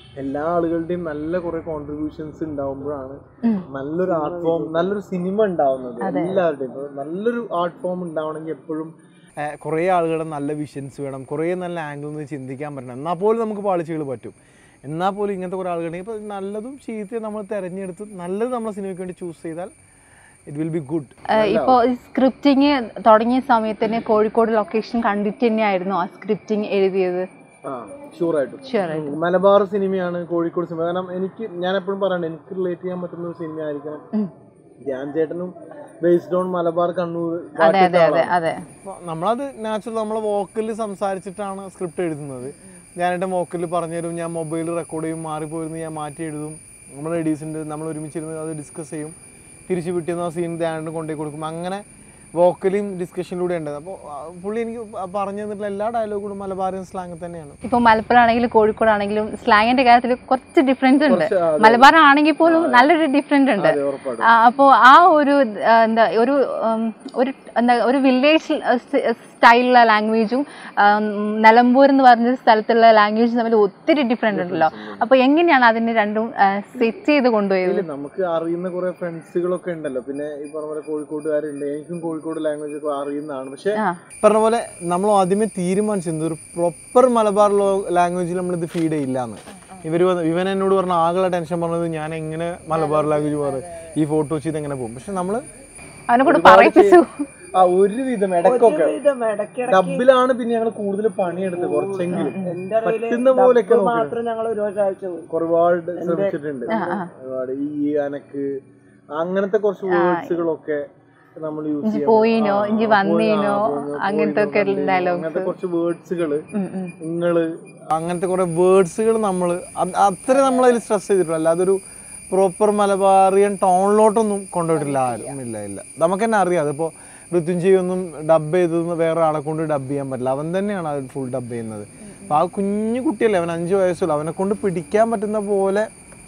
എല്ലാ ആളുകളുടെയും നല്ല കുറെ കോൺട്രിബ്യൂഷൻസ് ഉണ്ടാവുമ്പോഴാണ് ഉം. നല്ലൊരു ആർട്ട് ഫോം നല്ലൊരു സിനിമ ഉണ്ടാവുന്നത് എല്ലാവരുടെയും ഇപ്പൊ നല്ലൊരു ആർട്ട് ഫോം ഉണ്ടാവണമെങ്കിൽ എപ്പോഴും കുറേ ആളുകളുടെ നല്ല വിഷൻസ് വേണം കുറേ നല്ല ആംഗിളിൽ നിന്ന് ചിന്തിക്കാൻ പറ്റണം എന്നാൽ പോലും നമുക്ക് പാളിച്ചകൾ പറ്റും എന്നാൽ പോലും ഇങ്ങനത്തെ കുറേ ആളുകളുണ്ടെങ്കിൽ ഇപ്പോൾ നല്ലതും ചീത്തയും നമ്മൾ തിരഞ്ഞെടുത്ത് നല്ലത് നമ്മളെ സിനിമയ്ക്ക് വേണ്ടി ചൂസ് ചെയ്താൽ ഇറ്റ് വിൽ ബി ഗുഡ് ഇപ്പോൾ സ്ക്രിപ്റ്റിങ് തുടങ്ങിയ സമയത്ത് കോഴിക്കോട് ലൊക്കേഷൻ കണ്ടിട്ട് തന്നെയായിരുന്നു ആ സ്ക്രിപ്റ്റിംഗ് എഴുതിയത് ആ ഷുവറായിട്ടും ഷുവർ മലബാർ സിനിമയാണ് കോഴിക്കോട് സിനിമ കാരണം എനിക്ക് ഞാൻ എപ്പോഴും പറയണ്ട എനിക്ക് റിലേറ്റ് ചെയ്യാൻ പറ്റുന്ന ഒരു സിനിമ ആയിരിക്കണം ധ്യാൻ ചേട്ടനും ബേസ്ഡ് ഓൺ മലബാർ കണ്ണൂർ അതെ അതെ അതെ അതെ അപ്പൊ നമ്മളത് നാച്ചുറൽ നമ്മളെ വോക്കലിൽ സംസാരിച്ചിട്ടാണ് സ്ക്രിപ്റ്റ് എഴുതുന്നത് ഞാനെൻ്റെ വോക്കലിൽ പറഞ്ഞുതരും ഞാൻ മൊബൈൽ റെക്കോർഡ് ചെയ്യും മാറിപ്പോയിരുന്നു ഞാൻ മാറ്റി എഴുതും നമ്മൾ എഡീസിൻ്റെ നമ്മൾ ഒരുമിച്ചിരുന്ന് അത് ഡിസ്കസ് ചെയ്യും തിരിച്ചു വിട്ടിരുന്ന ആ സീൻ ധ്യാനിന് കൊണ്ടുപോയി കൊടുക്കും അങ്ങനെ വോക്കലും ഡിസ്കഷനിലൂടെ ഉണ്ട് അപ്പോൾ പുള്ളി എനിക്ക് പറഞ്ഞു തന്നിട്ടുള്ള എല്ലാ ഡയലോഗുകളും മലബാറിയൻ സ്ലാങ് തന്നെയാണ് ഇപ്പൊ മലപ്പുറം ആണെങ്കിലും കോഴിക്കോട് ആണെങ്കിലും സ്ലാങ്ങിന്റെ കാര്യത്തിൽ കുറച്ച് ഡിഫറൻസ് ഉണ്ട് കുറച്ച് അതെ. മലബാർ ആണെങ്കിൽ പോലും നല്ലൊരു ഡിഫറൻസ് ഉണ്ട് അതെ ഉറപ്പായിട്ടും ആ, അപ്പോ ആ ഒരു ആ, എന്താ ഒരു ഉം, ഒരു എന്താ ഒരു വില്ലേജ് സ്റ്റൈലുള്ള ലാംഗ്വേജും നിലമ്പൂർ എന്ന് പറഞ്ഞൊരു സ്ഥലത്തുള്ള ലാംഗ്വേജും തമ്മിൽ ഒത്തിരി ഡിഫറെന്റ് ഉണ്ടല്ലോ അപ്പൊ എങ്ങനെയാണ് അതിനെ രണ്ടും സെറ്റ് ചെയ്ത് കൊണ്ടുപോയത് ഇല്ല നമുക്ക് അറിയുന്ന കുറെ ഫ്രണ്ട്സുകളൊക്കെ ഉണ്ടല്ലോ പിന്നെ ഈ പറഞ്ഞ പോലെ കോഴിക്കോട്ടുകാരുണ്ട് എനിക്കും കോഴിക്കോട് ലാംഗ്വേജ് ഒക്കെ അറിയുന്നതാണ് പക്ഷെ ആ. പറഞ്ഞ പോലെ നമ്മൾ ആദ്യമേ തീരുമാനിച്ചത് ഒരു പ്രോപ്പർ മലബാർ ലാംഗ്വേജിൽ നമ്മൾ ഇത് ഫീഡ് ചെയ്യില്ല എന്ന് ഇവർ ഇവൻ എന്നോട് പറഞ്ഞ ആകെ ടെൻഷൻ പറഞ്ഞത് ഞാൻ എങ്ങനെ മലബാർ ലാംഗ്വേജ് പറയും ഈ ഫോട്ടോ വെച്ച് ഇത് എങ്ങനെ പോകും പക്ഷെ നമ്മള് അവനെ കൂടെ പറയിപ്പിച്ചു ആ ഒരുവിധം ഇടയ്ക്കൊക്കെ ഒരുവിധം ഇടയ്ക്കിടയ്ക്ക് ഡബിലാണ് പിന്നെ ഞങ്ങൾ കൂടുതൽ പണിയെടുത്തത് കുറച്ചെങ്കിലും എന്റെ അറിവില് പറ്റുന്ന പോലെയൊക്കെ ഡബ്ബ് നോക്കി മാത്രം ഞങ്ങൾ ഒരു ഒരാഴ്ച പോയി ഒരുപാട് ശ്രമിച്ചിട്ടുണ്ട് ആ, ആ. ഒരുപാട് ഈ അനക്ക് അങ്ങനത്തെ കുറച്ച് വേർഡ്സുകളൊക്കെ നമ്മൾ യൂസ് ഇഞ്ചി ചെയ്യാൻ പോയിനോ ആ, ഇഞ്ചി പോയി, ആ, വന്നീനോ പോയിനോ, അങ്ങനത്തെ ഒക്കെ പോയിനോ, വന്നീനോ, ഡയലോഗ്സ് അങ്ങനത്തെ കുറച്ച് വേർഡ്സുകള് നിങ്ങള് അങ്ങനത്തെ കുറെ വേർഡ്സുകൾ നമ്മൾ അത്ര നമ്മൾ അതിൽ സ്ട്രെസ് ചെയ്തിട്ടില്ല അല്ലാതെ ഒരു പ്രോപ്പർ മലബാറിയൻ ടോണിലോട്ടൊന്നും കൊണ്ടുപോയിട്ടില്ല ആരും ഇല്ല ഇല്ല നമുക്ക് തന്നെ അറിയാം അതിപ്പോൾ മൃത്യുഞ്ജയ് ഒന്നും ഡബ് ചെയ്തതെന്ന് വേറെ ആളെ കൊണ്ട് ഡബ് ചെയ്യാൻ പറ്റില്ല അവൻ തന്നെയാണ് അത് ഫുൾ ഡബ് ചെയ്യുന്നത് അപ്പോൾ ആ കുഞ്ഞു കുട്ടിയല്ലേ അവൻ അഞ്ച് വയസ്സുള്ളൂ അവനെ കൊണ്ട് പിടിക്കാൻ പറ്റുന്ന പോലെ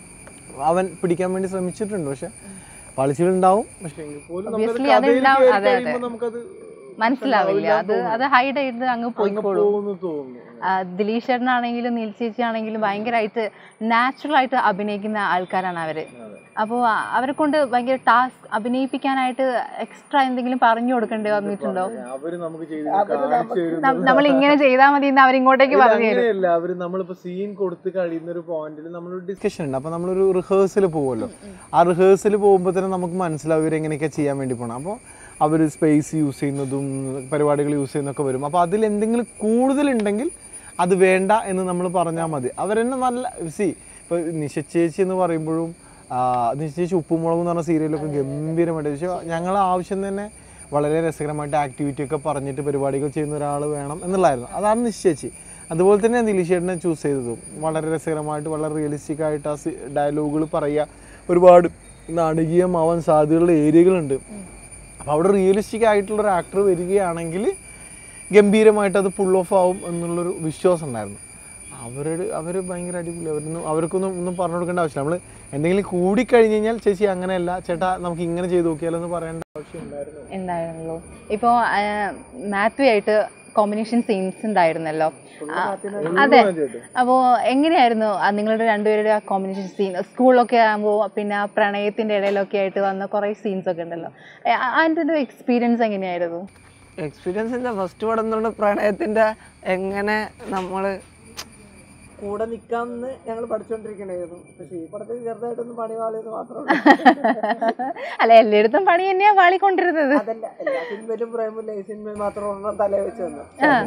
അവൻ പിടിക്കാൻ വേണ്ടി ശ്രമിച്ചിട്ടുണ്ട് പക്ഷെ പാളിച്ചുകളുണ്ടാവും പക്ഷെ എങ്കിൽ പോലും നമുക്കത് Obviously അത് കഥയിൽ ഉണ്ടാവും. കേറി അതെ, കഴിയുമ്പോൾ അതെ. നമുക്കത് മനസ്സിലാവില്ല അത് അത് ഹൈഡ് ചെയ്ത് അങ്ങ് അങ്ങ് പോയിക്കോളും പോകുന്നു തോന്നുന്നു ആ, ദിലീഷ് ചേട്ടനാണെങ്കിലും നീൽ ചേച്ചി ആണെങ്കിലും ഭയങ്കരമായിട്ട് നാച്ചുറൽ ആയിട്ട് അഭിനയിക്കുന്ന ആൾക്കാരാണ് അവര് അപ്പോൾ അവരെ കൊണ്ട് ഭയങ്കര ടാസ്ക് അഭിനയിപ്പിക്കാനായിട്ട് എക്സ്ട്രാ എന്തെങ്കിലും പറഞ്ഞു കൊടുക്കേണ്ടി വന്നിട്ടുണ്ടോ അവര് നമുക്ക് ചെയ്ത് കാണിച്ചു തരും നം- നമ്മൾ ഇങ്ങനെ ചെയ്താൽ മതി എന്ന് അവരിങ്ങോട്ടേക്ക് ഇല്ല, പറഞ്ഞു തരും അങ്ങനെയല്ല അവര് നമ്മളിപ്പോ സീൻ കൊടുത്ത് കഴിയുന്ന ഒരു പോയിന്റിൽ നമ്മളൊരു ഡിസ്കഷൻ ഉണ്ട് അപ്പൊ നമ്മളൊരു റിഹേഴ്സൽ പോകുമല്ലോ ആ റിഹേഴ്സൽ പോകുമ്പോൾ തന്നെ നമുക്ക് മനസ്സിലാവും ഇവർ എങ്ങനെയൊക്കെ ചെയ്യാൻ വേണ്ടി പോകണം അപ്പോൾ അവർ സ്പേസ് യൂസ് ചെയ്യുന്നതും പരിപാടികൾ യൂസ് ചെയ്യുന്നതൊക്കെ വരും അപ്പോൾ അതിൽ എന്തെങ്കിലും കൂടുതലുണ്ടെങ്കിൽ അത് വേണ്ട എന്ന് നമ്മൾ പറഞ്ഞാൽ മതി അവരെന്നെ നല്ല സി ഇപ്പോൾ നിശച്ചേച്ചി എന്ന് പറയുമ്പോഴും നിശച്ചേച്ചി ഉപ്പുമുളക് എന്ന് പറഞ്ഞ സീരിയലൊക്കെ ഗംഭീരമായിട്ട് പക്ഷേ ഞങ്ങൾ ആവശ്യം തന്നെ വളരെ രസകരമായിട്ട് ആക്ടിവിറ്റി ഒക്കെ പറഞ്ഞിട്ട് പരിപാടികൾ ചെയ്യുന്ന ഒരാൾ വേണം എന്നുള്ളതായിരുന്നു അതാണ് നിശ്ചയിച്ച് അതുപോലെ തന്നെ ദിലീഷേട്ടനെ ചൂസ് ചെയ്തതും വളരെ രസകരമായിട്ട് വളരെ റിയലിസ്റ്റിക് ആയിട്ട് ആ ഡയലോഗുകൾ പറയുക ഒരുപാട് നാടകീയമാവാൻ സാധ്യതയുള്ള ഏരിയകളുണ്ട് അപ്പോൾ അവിടെ റിയലിസ്റ്റിക് ആയിട്ടുള്ള ഒരു ആക്ടർ വരികയാണെങ്കിൽ ഗംഭീരമായിട്ട് അത് ഫുൾ ഓഫ് ആവും എന്നുള്ളൊരു വിശ്വാസം ഉണ്ടായിരുന്നു അവരോട് അവർ ഭയങ്കര അടിപൊളി അവരൊന്നും അവർക്കൊന്നും ഒന്നും പറഞ്ഞു കൊടുക്കേണ്ട ആവശ്യമില്ല നമ്മൾ എന്തെങ്കിലും കൂടിക്കഴിഞ്ഞ് കഴിഞ്ഞാൽ ചേച്ചി അങ്ങനെയല്ല ചേട്ടാ നമുക്ക് ഇങ്ങനെ ചെയ്ത് നോക്കിയാലോ എന്ന് പറയേണ്ട ആവശ്യം ഉണ്ടായിരുന്നു ഉണ്ടായിരുന്നുള്ളൂ ഇപ്പോൾ മാത്യു ആയിട്ട് കോമ്പിനേഷൻ സീൻസ് ഉണ്ടായിരുന്നല്ലോ ആ, അതെ അപ്പോൾ എങ്ങനെയായിരുന്നു ആ നിങ്ങളുടെ രണ്ടുപേരുടെ ആ കോമ്പിനേഷൻ സീൻ സ്കൂളിലൊക്കെ ആകുമ്പോൾ പിന്നെ ആ പ്രണയത്തിൻ്റെ ഇടയിലൊക്കെ ആയിട്ട് വന്ന കുറേ സീൻസ് ഒക്കെ ഉണ്ടല്ലോ ഏ, ആ- അതിൻ്റെ ഒരു എക്സ്പീരിയൻസ് എങ്ങനെയായിരുന്നു എക്സ്പീരിയൻസ് എന്താ ഫസ്റ്റ് പടം എന്നുള്ള പ്രണയത്തിന്റെ എങ്ങനെ നമ്മൾ കൂടെ നിൽക്കാമെന്ന് ഞങ്ങൾ പഠിച്ചുകൊണ്ടിരിക്കണായിരുന്നു പക്ഷെ ഈ പടത്തിൽ ചെറുതായിട്ടൊന്ന് പണി പാളിയത് മാത്രമേ അല്ല എല്ലായിടത്തും പണി തന്നെയാണ് പാളിക്കൊണ്ടിരുന്നത് അതല്ല എല്ലാ സിനിമയിലും പ്രേമില്ല ഈ സിനിമയിൽ മാത്രം ഒരെണ്ണം തലേ വെച്ച് വന്നു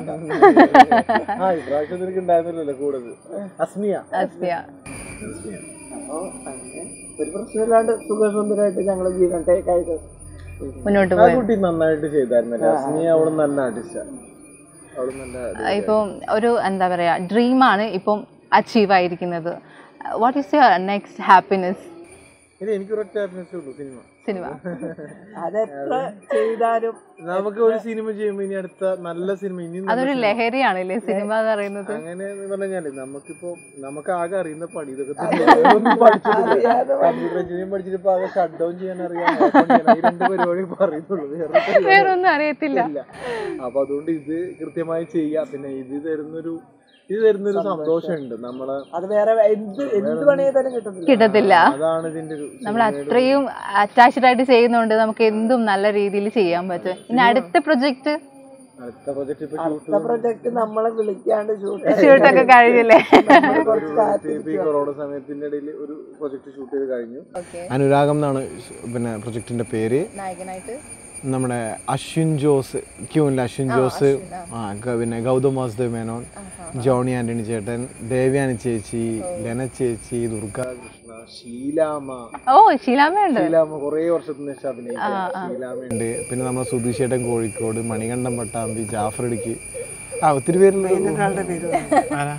ആ ഇപ്രാവശ്യം നിനക്ക് ഉണ്ടായിരുന്നില്ലല്ലോ കൂടുതൽ അസ്മിയ അസ്മിയ അപ്പോൾ അങ്ങനെ ഒരു പ്രശ്നമില്ലാണ്ട് സുഖസുന്ദരമായിട്ട് ഞങ്ങൾ ജീവിതം ടേക്ക് ആയിട്ട് മുന്നോട്ട് ആ പോയത് കുട്ടി നന്നായിട്ട് ചെയ്തായിരുന്നല്ലേ അസ്മിയ അവള് നല്ല ആർട്ടിസ്റ്റാ അവള് നല്ല ഇപ്പം ഒരു എന്താ പറയുക ഡ്രീമാണ് ഇപ്പം അച്ചീവ് ആയിരിക്കുന്നത് what is your next happiness ഇനി എനിക്കൊരൊറ്റ ഹാപ്പിനെസ് ഉള്ളൂ സിനിമ സിനിമ അതെത്ര ചെയ്താലും നമുക്ക് ഒരു സിനിമ ചെയ്യുമ്പോൾ ഇനി അടുത്ത നല്ല സിനിമ ഇനി നല്ല അതൊരു സിനിമ. ലഹരിയാണല്ലേ സിനിമ എന്ന് പറയുന്നത് അങ്ങനെ എന്ന് പറഞ്ഞാല് നമുക്കിപ്പോ നമുക്ക് ആകെ അറിയുന്ന പണി ഇതൊക്കെ തന്നെ. ഒന്നും പഠിച്ചിട്ടില്ല കമ്പ്യൂട്ടർ എഞ്ചിനീയറിംഗ് പഠിച്ചിട്ട് ഇപ്പൊ ആകെ ഷട്ട് ഡൗൺ ചെയ്യാൻ അറിയാം open ചെയ്യാൻ. ഈ രണ്ട് പരിപാടി പറയുന്നുള്ളൂ വേറെ പരിപാടി വേറൊന്നും അറിയത്തില്ല ഇല്ല അപ്പൊ അതുകൊണ്ട് ഇത് കൃത്യമായി ചെയ്യാം പിന്നെ ഇത് തരുന്നൊരു ഇത് തരുന്നൊരു സന്തോഷമുണ്ട് നമ്മളെ അത് വേറെ എന്ത് എന്ത് പണി ചെയ്താലും കിട്ടുന്നില്ല കിട്ടത്തില്ല അതാണ് ഇതിന്റെ ഒരു നമ്മൾ അത്രയും അറ്റാച്ച്ഡ് ആയിട്ട് ചെയ്യുന്നതുകൊണ്ട് നമുക്ക് എന്തും നല്ല രീതിയിൽ ചെയ്യാൻ പറ്റും ഇനി അടുത്ത പ്രൊജക്ട് അടുത്ത പ്രൊജക്ട് ഇപ്പൊ അടുത്ത പ്രൊജക്ട് നമ്മളെ വിളിക്കാണ്ട് ഷൂട്ട് ഷൂട്ടൊക്കെ കഴിഞ്ഞില്ലേ ഈ കൊറോണ സമയത്തിന്റെ ഇടയിൽ ഒരു പ്രൊജക്ട് ഷൂട്ട് ചെയ്ത് കഴിഞ്ഞു അനുരാഗം എന്നാണ് പിന്നെ പ്രൊജക്ടിന്റെ പേര് നായകനായിട്ട് നമ്മുടെ അശ്വിൻ ജോസ് ക്യൂനിൽ അശ്വിൻ ജോസ് ആ ഗ- പിന്നെ ഗൗതം വാസുദേവ് മേനോൻ ജോണി ആന്റണി ചേട്ടൻ ദേവ്യാനി ചേച്ചി ലെന ചേച്ചി ദുർഗാകൃഷ്ണ ഷീലാമ്മ ഓ ശീലാമ്മയുണ്ട് ഷീലാമ്മ കുറേ വർഷത്തിന് ശേഷം അഭിനയിച്ച ഷീലാമ്മയുണ്ട് പിന്നെ നമ്മുടെ സുധീഷ് ചേട്ടൻ കോഴിക്കോട് മണികണ്ഠൻ പട്ടാമ്പി ജാഫർ ഇടുക്കി ആ ഒത്തിരി പേരുണ്ട് ആരാ?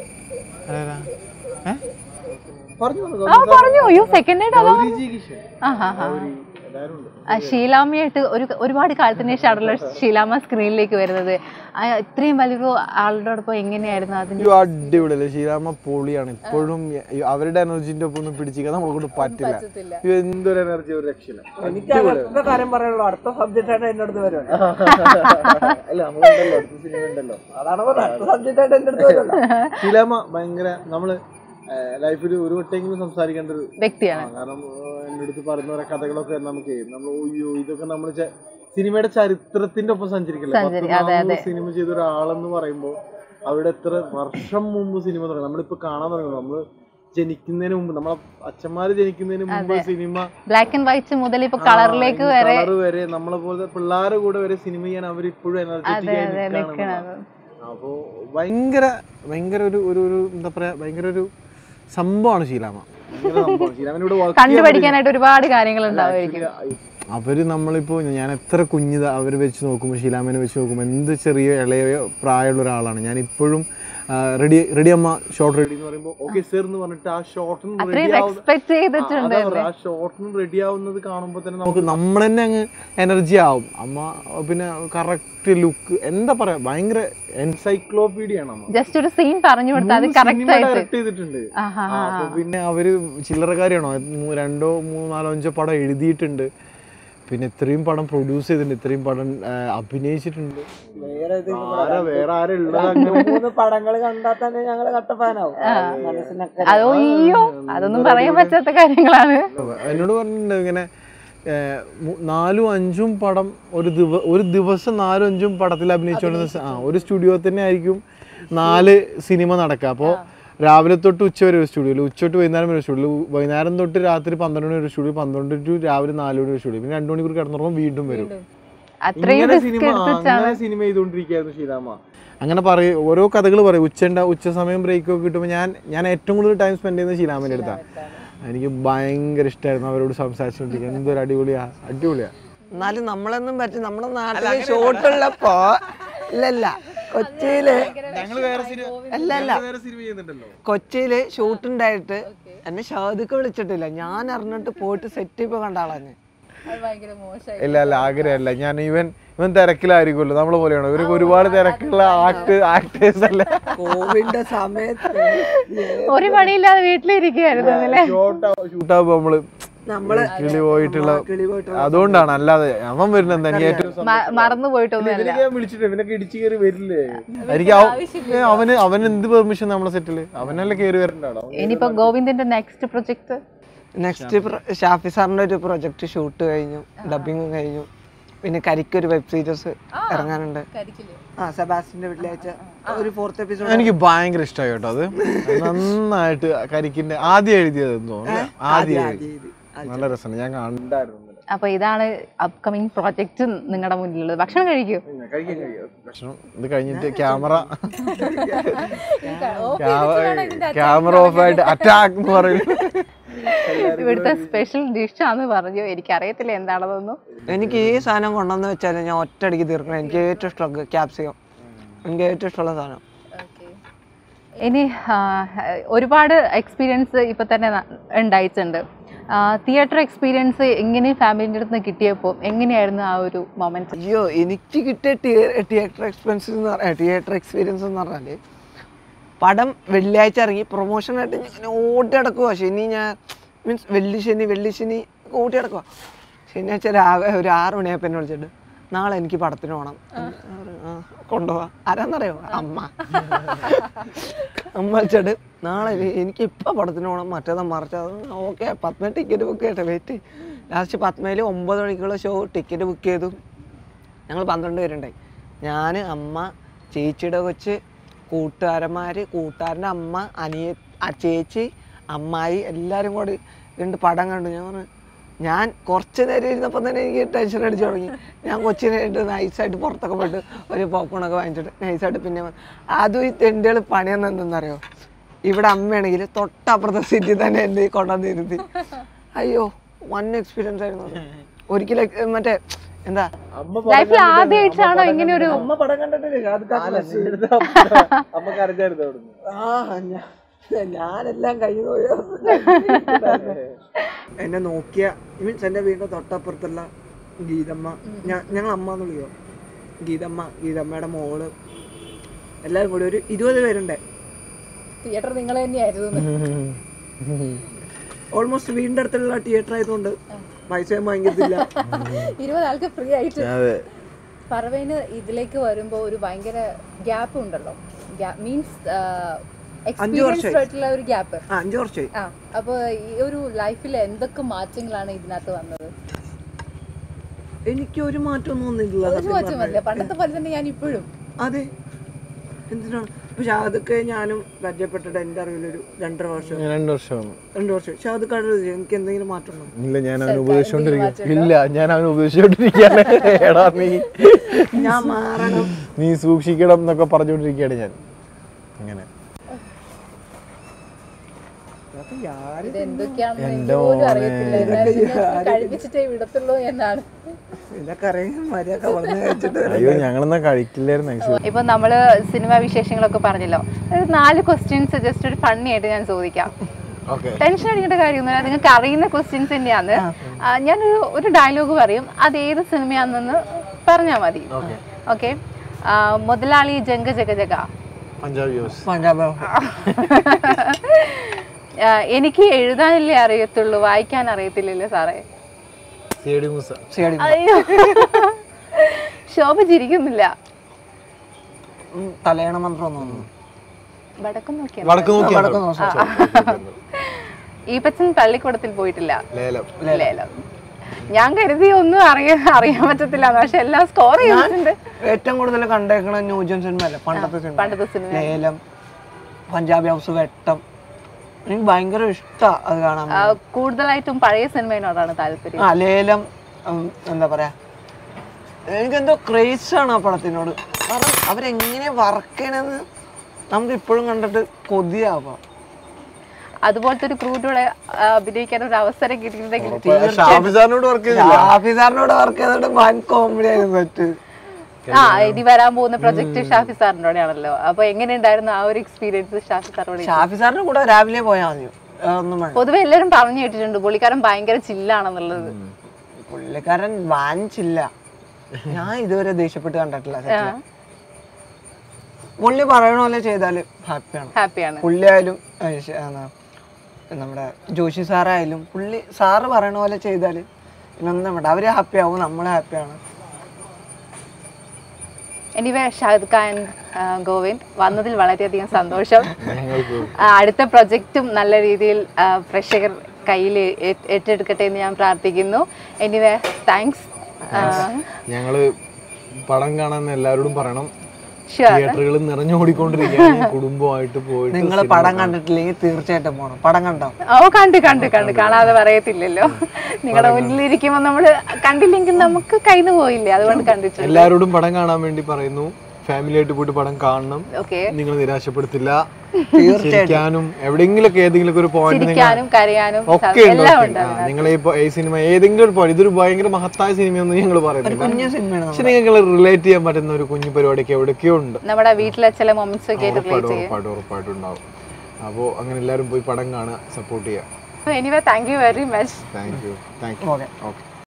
ആരാ? ഏ? പറഞ്ഞു പറഞ്ഞു. ആ പറഞ്ഞു അയ്യോ സെക്കൻഡ് ആയിട്ട് അതോ ഗൗരി ജി കിഷൻ. ആ ഹാ ഹാ ഗൗരി, എല്ലാവരും ഉണ്ട്. ആ ഷീലാമ്മയായിട്ട് ഒരു ഒരുപാട് കാലത്തിന് ശേഷമാണല്ലോ ഷീലാമ്മ സ്ക്രീനിലേക്ക് വരുന്നത് ആ, ഇത്രയും വലിയൊരു ആളുടെ എങ്ങനെയായിരുന്നു അതിന്റെ അയ്യോ അടിപൊളിയല്ലേ ശ്രീരാമ പൊളിയാണ് ഇപ്പോഴും ഈ അവരുടെ എനർജിന്റെ ഒപ്പം ഒന്നും പിടിച്ചിരിക്കാൻ നമ്മളെ കൊണ്ട് പറ്റില്ല അയ്യോ, എന്തൊരു എനർജി ഒരു രക്ഷയില്ല എനിക്ക് അടുത്ത കാര്യം പറയാനുള്ളൂ അടുത്ത സബ്ജക്റ്റ് ആയിട്ട് എന്റെ അടുത്ത് വരുമല്ലോ അല്ല നമ്മളുണ്ടല്ലോ അടുത്ത സിനിമ ഉണ്ടല്ലോ അതാണ് പറഞ്ഞത് അടുത്ത സബ്ജക്റ്റ് ആയിട്ട് എന്റെ അടുത്ത് വരുമല്ലോ ശീലാമ ഭയങ്കര നമ്മള് ലൈഫിൽ ഒരു വട്ടെങ്കിലും സംസാരിക്കേണ്ട ഒരു വ്യക്തിയാണ് ആ, കാരണം ഏഹ്, എൻ്റെ അടുത്ത് പറയുന്ന ഓരോ കഥകളൊക്കെ നമുക്ക് നമ്മൾ ഒയ്യോ ഇതൊക്കെ നമ്മൾ സിനിമയുടെ ചരിത്രത്തിന്റെ ഒപ്പം സഞ്ചരിക്കില്ല സഞ്ചരി- അതെ, അതെ. സിനിമ ചെയ്ത ഒരാളെന്ന് പറയുമ്പോൾ അവരുടെ എത്ര വർഷം മുമ്പ് സിനിമ തുടങ്ങി നമ്മളിപ്പോ കാണാൻ തുടങ്ങി നമ്മള് ജനിക്കുന്നതിന് മുമ്പ് നമ്മളെ അച്ഛന്മാര് ജനിക്കുന്നതിന് മുമ്പ് സിനിമ ബ്ലാക്ക് ആൻഡ് വൈറ്റ് മുതൽ ഇപ്പൊ കളറിലേക്ക് വരെ കളർ വരെ നമ്മളെ പോലെ പിള്ളേരുടെ കൂടെ വരെ സിനിമ ചെയ്യാൻ അവർ ഇപ്പോഴും എനർജറ്റിക് ആയി അതെ നിൽക്കുകയാണ് നിൽക്കണത് അപ്പോ ഭയങ്കര ഭയങ്കര ഒരു ഒരു ഒരു എന്താ പറയാ ഭയങ്കര ഒരു സംഭവമാണ് ശീലാമ ഭയങ്കര സംഭവമാണ് ശീലാമനോട് work ചെയ്യാൻ കണ്ടുപഠിക്കാനായിട്ട് ഒരുപാട് കാര്യങ്ങൾ ഉണ്ടാവുമായിരിക്കും അവര് നമ്മളിപ്പോ ഞാൻ എത്ര കുഞ്ഞിത അവർ വെച്ച് നോക്കുമ്പോൾ ഷീലാമനെ വെച്ച് നോക്കുമ്പോൾ എന്ത് ചെറിയ ഇളയ പ്രായമുള്ള ഒരാളാണ് ഞാൻ ഇപ്പോഴും റെഡി റെഡി അമ്മ ഷോർട്ട് റെഡി എന്ന് പറയുമ്പോൾ ഓക്കെ സർ എന്ന് പറഞ്ഞിട്ട് ആ ഷോർട്ടിന് അത്രയും റെഡി എക്സ്പെക്ട് ചെയ്തിട്ടുണ്ട് ആ ഷോർട്ടിന് റെഡി ആവുന്നത് കാണുമ്പോൾ തന്നെ നമുക്ക് നമ്മൾ തന്നെ അങ്ങ് എനർജി ആവും അമ്മ പിന്നെ കറക്റ്റ് ലുക്ക് എന്താ പറയാ ഭയങ്കര എൻസൈക്ലോപീഡിയ ആണ് അമ്മ ജസ്റ്റ് ഒരു സീൻ പറഞ്ഞു കൊടുത്താൽ അത് മൂന്ന് കറക്റ്റ് സിനിമ ആയിട്ട് ഡയറക്റ്റ് ചെയ്തിട്ടുണ്ട് ആഹാ ആ, അപ്പൊ പിന്നെ അവര് ചില്ലറക്കാരിയാണോ മൂ- രണ്ടോ മൂന്നോ നാലോ അഞ്ചോ പടം എഴുതിയിട്ടുണ്ട് പിന്നെ ഇത്രയും പടം പ്രൊഡ്യൂസ് ചെയ്തിട്ടുണ്ട് ഇത്രയും പടം ആ, അഭിനയിച്ചിട്ടുണ്ട് വേറെ ആരാ വേറെ ആരാ ഉള്ളത് മൂന്ന് പടങ്ങൾ കണ്ടാൽ തന്നെ ഞങ്ങള് കട്ടപ്പാനാവും മനസ്സിനൊക്കെ അതോ അയ്യോ അതൊന്നും പറയാൻ പറ്റാത്ത കാര്യങ്ങളാണ് എന്നോട് പറഞ്ഞിട്ടുണ്ട് ഇങ്ങനെ ഏ, മു- നാലും അഞ്ചും പടം ഒരു ദിവ ഒരു ദിവസം നാലും അഞ്ചും പടത്തിൽ അഭിനയിച്ചുകൊണ്ടിരുന്ന സ- ആ ഒരു സ്റ്റുഡിയോ തന്നെ ആയിരിക്കും നാല് സിനിമ നടക്കുക അപ്പോൾ രാവിലെ തൊട്ട് ഉച്ച വരെ ഒരു സ്റ്റുഡിയോയിൽ ഉച്ച തൊട്ട് വൈകുന്നേരം വരെ ഒരു സ്റ്റുഡിയോ വൈകുന്നേരം തൊട്ട് രാത്രി പന്ത്രണ്ട് മണി ഒരു സ്റ്റുഡിയോ പന്ത്രണ്ട് ടു രാവിലെ നാല് മണി ഒരു സ്റ്റുഡിയോ പിന്നെ രണ്ടു മണിക്കൂർ കിടന്നുറങ്ങും വീണ്ടും വരും അത്രയും ഇങ്ങനെ റിസ്ക് സിനിമ എടുത്തിട്ടാണ് അങ്ങനെ സിനിമ ചെയ്തുകൊണ്ടിരിക്കുകയായിരുന്നു ശ്രീരാമ അങ്ങനെ പറയും ഓരോ കഥകൾ പറയും ഉച്ചണ്ട ഉച്ച സമയം ബ്രേക്ക് ഒക്കെ കിട്ടുമ്പോൾ ഞാൻ ഞാൻ ഏറ്റവും കൂടുതൽ ടൈം സ്പെൻഡ് ചെയ്യുന്നത് ശ്രീരാമൻ്റെ അടുത്താണ് എനിക്ക് ഭയങ്കര ഇഷ്ടമായിരുന്നു അവരോട് സംസാരിച്ചുകൊണ്ടിരിക്കുക എന്തൊരു അടിപൊളിയാ അടിപൊളിയാ എന്നാലും നമ്മളൊന്നും പറ്റും നമ്മുടെ നാട്ടില് ഷോട്ടുള്ളപ്പോ ഇല്ലല്ല കൊച്ചിയില് അല്ല അല്ല സിനിമ ചെയ്യുന്നുണ്ടല്ലോ കൊച്ചിയില് ഷൂട്ട് ഉണ്ടായിട്ട് എന്നെ ഷാദിക്ക് വിളിച്ചിട്ടില്ല ഞാൻ അറിഞ്ഞിട്ട് പോയിട്ട് സെറ്റ് ഇപ്പൊ കണ്ട ആളാണ് ഇല്ല അല്ല ആഗ്രഹമല്ല ഞാൻ ഇവൻ ഇവൻ തിരക്കിലായിരിക്കുമല്ലോ നമ്മളെ പോലെയാണോ ഇവർക്ക് ഒരുപാട് തിരക്കുള്ള ആക്ട് ആക്ടേഴ്സ് അല്ലേ കോവിഡിന്റെ സമയത്ത് ഒരു പണിയില്ലാതെ വീട്ടിലിരിക്കുകയായിരുന്നു അല്ലേ ഷൂട്ടാകുമ്പോ നമ്മള് നമ്മള് കിളി പോയിട്ടുള്ള കിളി പോയിട്ട് അതുകൊണ്ടാണ് അല്ലാതെ അവൻ വരുന്നത് എന്താ എനിക്ക് ഏറ്റവും മ- മറന്നു പോയിട്ടൊന്നുമല്ല ഇവനൊക്കെ ഞാൻ വിളിച്ചിട്ട് ഇവനൊക്കെ ഇടിച്ചു കയറി വരില്ലേ എനിക്ക് അവ- ഏ, അവന് അവന് എന്ത് പെർമിഷൻ നമ്മളെ സെറ്റില് അവനല്ലേ കയറി വരണ്ടാടോ ഇനിയിപ്പോ ഗോവിന്ദന്റെ നെക്സ്റ്റ് പ്രൊജക്ട് നെക്സ്റ്റ് ഷാഫി സാറിന്റെ ഒരു പ്രൊജക്ട് ഷൂട്ട് കഴിഞ്ഞു ഡബിങ് കഴിഞ്ഞു പിന്നെ കരിക്കൊരു വെബ് സീരീസ് ഇറങ്ങാനുണ്ട് ആ സെബാസ്റ്റിന്റെ വീട്ടിലയച്ച ഒരു ഫോർത്ത് എപ്പിസോഡ് എനിക്ക് ഭയങ്കര ഇഷ്ടമായി കേട്ടോ അത് നന്നായിട്ട് കരിക്കിന്റെ ആദ്യം എഴുതിയത് തോന്നുന്നു ആദ്യം എഴുതി നല്ല രസമാണ് ഞാൻ കണ്ടായിരുന്നു ഇന്നലെ. അപ്പൊ ഇതാണ് അപ്കമിങ് പ്രോജക്റ്റ് നിങ്ങളുടെ മുന്നിലുള്ളത് ഭക്ഷണം കഴിക്കൂ പിന്നെ കഴിക്കാൻ കഴിയും ഭക്ഷണം ഇത് കഴിഞ്ഞിട്ട് ക്യാമറ ക്യാമറ ഓഫ് ആയിട്ട് അറ്റാക്ക് എന്ന് പറയും ഇവിടുത്തെ സ്പെഷ്യൽ ഡിഷാന്ന് പറഞ്ഞു എനിക്കറിയത്തില്ല എന്താണെന്നൊന്നും എനിക്ക് ഈ സാധനം കൊണ്ടുവന്ന് വെച്ചാൽ ഞാൻ ഒറ്റയടിക്ക് തീർക്കണം എനിക്ക് ഏറ്റവും ഇഷ്ടമുള്ള ക്യാപ്സിക്കം എനിക്ക് ഏറ്റവും ഇഷ്ടമുള്ള സാധനം ഇനി ആ, ഒരുപാട് എക്സ്പീരിയൻസ് ഇപ്പൊ തന്നെ ന- ഉണ്ടായിട്ടുണ്ട് തിയേറ്റർ എക്സ്പീരിയൻസ് എങ്ങനെ ഫാമിലിൻ്റെ അടുത്ത് നിന്ന് കിട്ടിയപ്പോൾ എങ്ങനെയായിരുന്നു ആ ഒരു മൊമെന്റ് അയ്യോ എനിക്ക് കിട്ടിയ തിയേറ്റർ എക്സ്പീരിയൻസ് എന്ന് പറഞ്ഞാൽ തിയേറ്റർ എക്സ്പീരിയൻസ് എന്ന് പറഞ്ഞാൽ പടം വെള്ളിയാഴ്ച ഇറങ്ങി പ്രൊമോഷനായിട്ട് ഞാൻ ഓടി നടക്കുക ശനി ഞാൻ മീൻസ് വെള്ളി ശനി വെള്ളി ശനി ഓടി നടക്കുക ശനിയാഴ്ച രാവിലെ ഒരു ആറ് മണിയായപ്പോൾ എന്നെ വിളിച്ചിട്ട് നാളെ എനിക്ക് പടത്തിന് പോകണം ആ, കൊണ്ടുപോവാ ആരാന്നറിയോ അമ്മ അമ്മ വെച്ചിട്ട് നാളെ എനി- എനിക്ക് ഇപ്പം പടത്തിന് പോകണം മറ്റേതാ മറിച്ചത് ഓക്കെ പത്മ ടിക്കറ്റ് ബുക്ക് ചെയ്യട്ടെ വെയിറ്റ് ലാസ്റ്റ് പത്മയിൽ ഒമ്പത് മണിക്കുള്ള ഷോ ടിക്കറ്റ് ബുക്ക് ചെയ്തു ഞങ്ങൾ പന്ത്രണ്ട് പേരുണ്ടായി ഞാൻ അമ്മ ചേച്ചിയുടെ കൊച്ച് കൂട്ടുകാരന്മാർ കൂട്ടുകാരൻ്റെ അമ്മ അനിയ ആ ചേച്ചി അമ്മായി എല്ലാവരും കൂടി രണ്ട് പടം കണ്ടു ഞാൻ പറഞ്ഞു ഞാൻ കുറച്ച് നേരം ഇരുന്നപ്പോൾ തന്നെ എനിക്ക് ടെൻഷൻ അടിച്ചു തുടങ്ങി ഞാൻ കൊച്ചിനായിട്ട് നൈസായിട്ട് പുറത്തൊക്കെ പോയിട്ട് ഒരു പോപ്കോണൊക്കെ വാങ്ങിച്ചിട്ട് നൈസായിട്ട് പിന്നെ വന്നു. അതും ഈ തെണ്ടുകൾ പണിയെന്ന് എന്തെന്നറിയോ ഇവിടെ അമ്മയാണെങ്കിൽ തൊട്ടപ്പുറത്തെ സിറ്റി തന്നെ എൻ്റെ കൊണ്ടുവന്നിരുത്തി അയ്യോ വൺ എക്സ്പീരിയൻസ് ആയിരുന്നു അത്. ഒരിക്കലും മറ്റേ എന്താ ലൈഫിൽ ആദ്യമായിട്ടാണോ ഇങ്ങനെ ഒരു അമ്മ പടം കണ്ടിട്ടില്ലേ അത് അമ്മക്ക് അറിഞ്ഞായിരുന്നു അവിടുന്ന് ആ ഞാ- ഞാനെല്ലാം കഴിഞ്ഞു പോയോ എന്നെ നോക്കിയ മീൻസ് എൻ്റെ വീടിൻ്റെ തൊട്ടപ്പുറത്തുള്ള ഗീതമ്മ ഞാ- ഞങ്ങൾ അമ്മ എന്ന് വിളിക്കോ ഗീതമ്മ ഗീതമ്മയുടെ മോള് എല്ലാവരും കൂടി ഒരു ഇരുപത് പേരുണ്ട് തിയേറ്റർ നിങ്ങൾ തന്നെയായിരുന്നു ഓൾമോസ്റ്റ് വീടിൻ്റെ അടുത്തുള്ള തിയേറ്റർ ആയതുകൊണ്ട് പൈസയും വാങ്ങിക്കത്തില്ല ഇരുപത് ആൾക്ക് ഫ്രീ ആയിട്ട് അതെ പറവേന് ഇതിലേക്ക് വരുമ്പോൾ ഒരു ഭയങ്കര ഗ്യാപ്പ് ഉണ്ടല്ലോ മീൻസ് എക്സ്പീരിയൻസ്ഡ് ആയിട്ടുള്ള ഒരു ഗ്യാപ്പ് ആ അഞ്ചു വർഷമായി ആ അപ്പോൾ ഈ ഒരു ലൈഫിൽ എന്തൊക്കെ മാറ്റങ്ങളാണ് ഇതിനകത്ത് വന്നത് എനിക്ക് ഒരു മാറ്റമൊന്നും വന്നിട്ടില്ല ഒരു സത്യം മാറ്റമല്ല പണ്ടത്തെ പോലെ തന്നെ ഞാൻ ഇപ്പോഴും അതെ എന്തിനാണ് ഇപ്പൊ ഷാദൊക്കെ ഞാനും പരിചയപ്പെട്ടിട്ട് എൻ്റെ അറിവിലൊരു രണ്ടര വർഷം ഞാൻ രണ്ട് വർഷമാണ് രണ്ട് വർഷം ഷാദ് കടൽ എനിക്ക് എന്തെങ്കിലും മാറ്റം ഉണ്ടോ ഇല്ല ഞാൻ അവനെ ഉപദേശിച്ചോണ്ടിരിക്കും ഇല്ല ഞാൻ അവനെ ഉപദേശിച്ചോണ്ടിരിക്കുകയാണ് എടാ നീ ഞാൻ മാറണം നീ സൂക്ഷിക്കണം എന്നൊക്കെ പറഞ്ഞുകൊണ്ടിരിക്കുകയാണ് ഞാൻ അങ്ങനെ ഇത് എന്തൊക്കെയാണെന്ന് എനിക്ക് എൻ്റെ പോലും മോനെ. അറിയത്തില്ല എന്നാലും നിങ്ങൾക്ക് കഴിപ്പിച്ചിട്ടേ വിടത്തുള്ളൂ എന്നാണ് ഇതൊക്കെ അറിയാം മര്യാദ വളർന്നു കഴിച്ചിട്ട് അയ്യോ ഞങ്ങളെന്നാ കഴിക്കില്ലായിരുന്നു ആക്ച്വലി ഇപ്പൊ നമ്മള് സിനിമ വിശേഷങ്ങളൊക്കെ പറഞ്ഞല്ലോ ഒരു നാല് ക്വസ്റ്റ്യൻസ് ജസ്റ്റ് ഒരു ഫണ്ണി ആയിട്ട് ഞാൻ ചോദിക്കാം ഓക്കെ ടെൻഷൻ അടിക്കേണ്ട കാര്യമൊന്നുമില്ല നിങ്ങൾക്ക് അറിയുന്ന ക്വസ്റ്റ്യൻസ് തന്നെയാണ് ആ, ഞാനൊരു ഒരു ഡയലോഗ് പറയും അത് ഏത് സിനിമയാണെന്ന് പറഞ്ഞാൽ മതി ഓക്കെ ഓക്കെ മുതലാളി ജംഗ ജഗ ജഗ പഞ്ചാബ് യൂസ് പഞ്ചാബ് ആ, എനിക്ക് എഴുതാനല്ലേ അറിയത്തുള്ളൂ വായിക്കാൻ അറിയത്തില്ലല്ലോ സാറേ സി ഡി മുസ ശരി അയ്യോ ശോഭ ചിരിക്കുന്നില്ല തലയണ മന്ത്രം തോന്നുന്നു വടക്കം നോക്കിയാ വടക്ക് നോക്കി വടക്ക് നോക്കാം. ഈപ്പച്ചൻ പള്ളിക്കൂടത്തിൽ പോയിട്ടില്ല ലേലം ലേലം ഞാൻ കരുതി ഒന്നും അറിയാൻ അറിയാൻ പറ്റത്തില്ല പക്ഷെ എല്ലാം സ്കോർ ചെയ്തിട്ടുണ്ട് ഏറ്റവും കൂടുതൽ കണ്ടേക്കണ ന്യൂജൻ സിനിമ അല്ലേ പണ്ടത്തെ സിനിമ പണ്ടത്തെ സിനിമ ലേലം പഞ്ചാബി ഹൗസ് വെട്ടം എനിക്ക് ഭയങ്കര ഇഷ്ടാ അത് കാണാൻ ആ, കൂടുതലായിട്ടും പഴയ സിനിമയോടാണ് താല്പര്യം ആ ലേലം ഉം, എന്താ പറയാ എനിക്കെന്തോ ക്രേസ് ആണ് ആ പടത്തിനോട് കാരണം അവരെങ്ങനെ വർക്ക് ചെയ്യണമെന്ന് നമുക്ക് ഇപ്പോഴും കണ്ടിട്ട് കൊതിയാവാം അതുപോലത്തെ ഒരു ക്രൂഡിലൂടെ അഭിനയിക്കാൻ ഒരു അവസരം കിട്ടിയിട്ടുണ്ടെങ്കിൽ ഷാഫി സാറിനോട് വർക്ക് ഓഫീസറിനോട് വർക്ക് ചെയ്തിട്ട് വൻ കോമഡി ആയിരുന്നു പറ്റ് ആ ഇനി വരാൻ പോകുന്ന പ്രൊജക്ട് ഷാഫി സാറിൻ്റെ ആണല്ലോ അപ്പൊ എങ്ങനെയുണ്ടായിരുന്നു ആ ഒരു എക്സ്പീരിയൻസ് ഷാഫി സാറോട് ഷാഫി സാറിന്റെ കൂടെ രാവിലെ പോയാൽ മതി വേറെ ഒന്നും വേണ്ട പൊതുവെ എല്ലാവരും പറഞ്ഞു കേട്ടിട്ടുണ്ട് പുള്ളിക്കാരൻ ഭയങ്കര ചില്ലാണെന്നുള്ളത് പുള്ളിക്കാരൻ വാങ്ങിച്ചില്ല ഞാൻ ഇതുവരെ ദേഷ്യപ്പെട്ട് കണ്ടിട്ടില്ല സത്യത്തില്. പുള്ളി പറയണ പോലെ ചെയ്താല് ഹാപ്പിയാണ് ഹാപ്പിയാണ് പുള്ളി ആയാലും ഏ, ശ- എന്നാ, നമ്മുടെ ജോഷി സാറായാലും പുള്ളി സാറ് പറയണ പോലെ ചെയ്താല് ഇതൊന്നും വേണ്ട അവര് ഹാപ്പി ആവും നമ്മൾ ഹാപ്പിയാണ് എനിവേ ഷാഹിദ് ഖാൻ ആ, ഗോവിന്ദ് വന്നതിൽ വളരെയധികം സന്തോഷം ഞങ്ങൾക്ക് ആ, അടുത്ത പ്രൊജക്റ്റും നല്ല രീതിയിൽ ആ, പ്രേക്ഷകർ കയ്യിൽ ഏറ്റെടുക്കട്ടെ എന്ന് ഞാൻ പ്രാർത്ഥിക്കുന്നു എനിവേ താങ്ക്സ് ഞങ്ങള് പടം കാണാൻ എല്ലാവരോടും പറയണം ഷുവർ തിയേറ്ററുകൾ നിറഞ്ഞോടിക്കൊണ്ടിരിക്കുകയാണ് കുടുംബമായിട്ട് പോയിട്ട് നിങ്ങൾ പടം കണ്ടിട്ടില്ലെങ്കിൽ തീർച്ചയായിട്ടും പോകണം പടം കണ്ടോ ഓ കണ്ട് കണ്ട് കണ്ട് കാണാതെ പറയത്തില്ലല്ലോ നിങ്ങളുടെ മുന്നിലിരിക്കുമ്പോൾ നമ്മൾ കണ്ടില്ലെങ്കിൽ നമുക്ക് കയ്യിൽ പോയില്ലേ അതുകൊണ്ട് കണ്ടിട്ടുണ്ട് എല്ലാവരോടും പടം കാണാൻ വേണ്ടി പറയുന്നു ഫാമിലി ആയിട്ട് പോയിട്ട് പടം കാണണം ഓക്കെ നിങ്ങൾ നിരാശപ്പെടുത്തില്ല ചിരിക്കാനും എവിടെയെങ്കിലൊക്കെ ഏതെങ്കിലും ഒരു പോയിന്റ് ചിരിക്കാനും കരയാനും ഒക്കെ ഉണ്ട് എല്ലാം ഒക്കെ ഉണ്ട് ഉണ്ട്. ആ, നിങ്ങൾ ഈ ഈ സിനിമ ഏതെങ്കിലും ഒരു പോയിന്റ് ഇതൊരു ഭയങ്കര മഹത്തായ സിനിമയൊന്നും ഞങ്ങൾ പറയുന്നില്ല കുഞ്ഞു സിനിമയാണ് പക്ഷെ നിങ്ങൾക്ക് റിലേറ്റ് ചെയ്യാൻ പറ്റുന്ന ഒരു കുഞ്ഞു പരിപാടിയൊക്കെ എവിടെയൊക്കെയോ ഉണ്ട് നമ്മുടെ വീട്ടിലെ ചില മൊമെന്റ്സ് ഒക്കെ ആയിട്ട് ഉറപ്പായിട്ടും ഉറപ്പായിട്ടും ഉറപ്പായിട്ടും ഉണ്ടാവും അപ്പോൾ അങ്ങനെ എല്ലാവരും പോയി പടം കാണുക സപ്പോർട്ട് ചെയ്യുക anyway thank you very much thank you thank you okay okay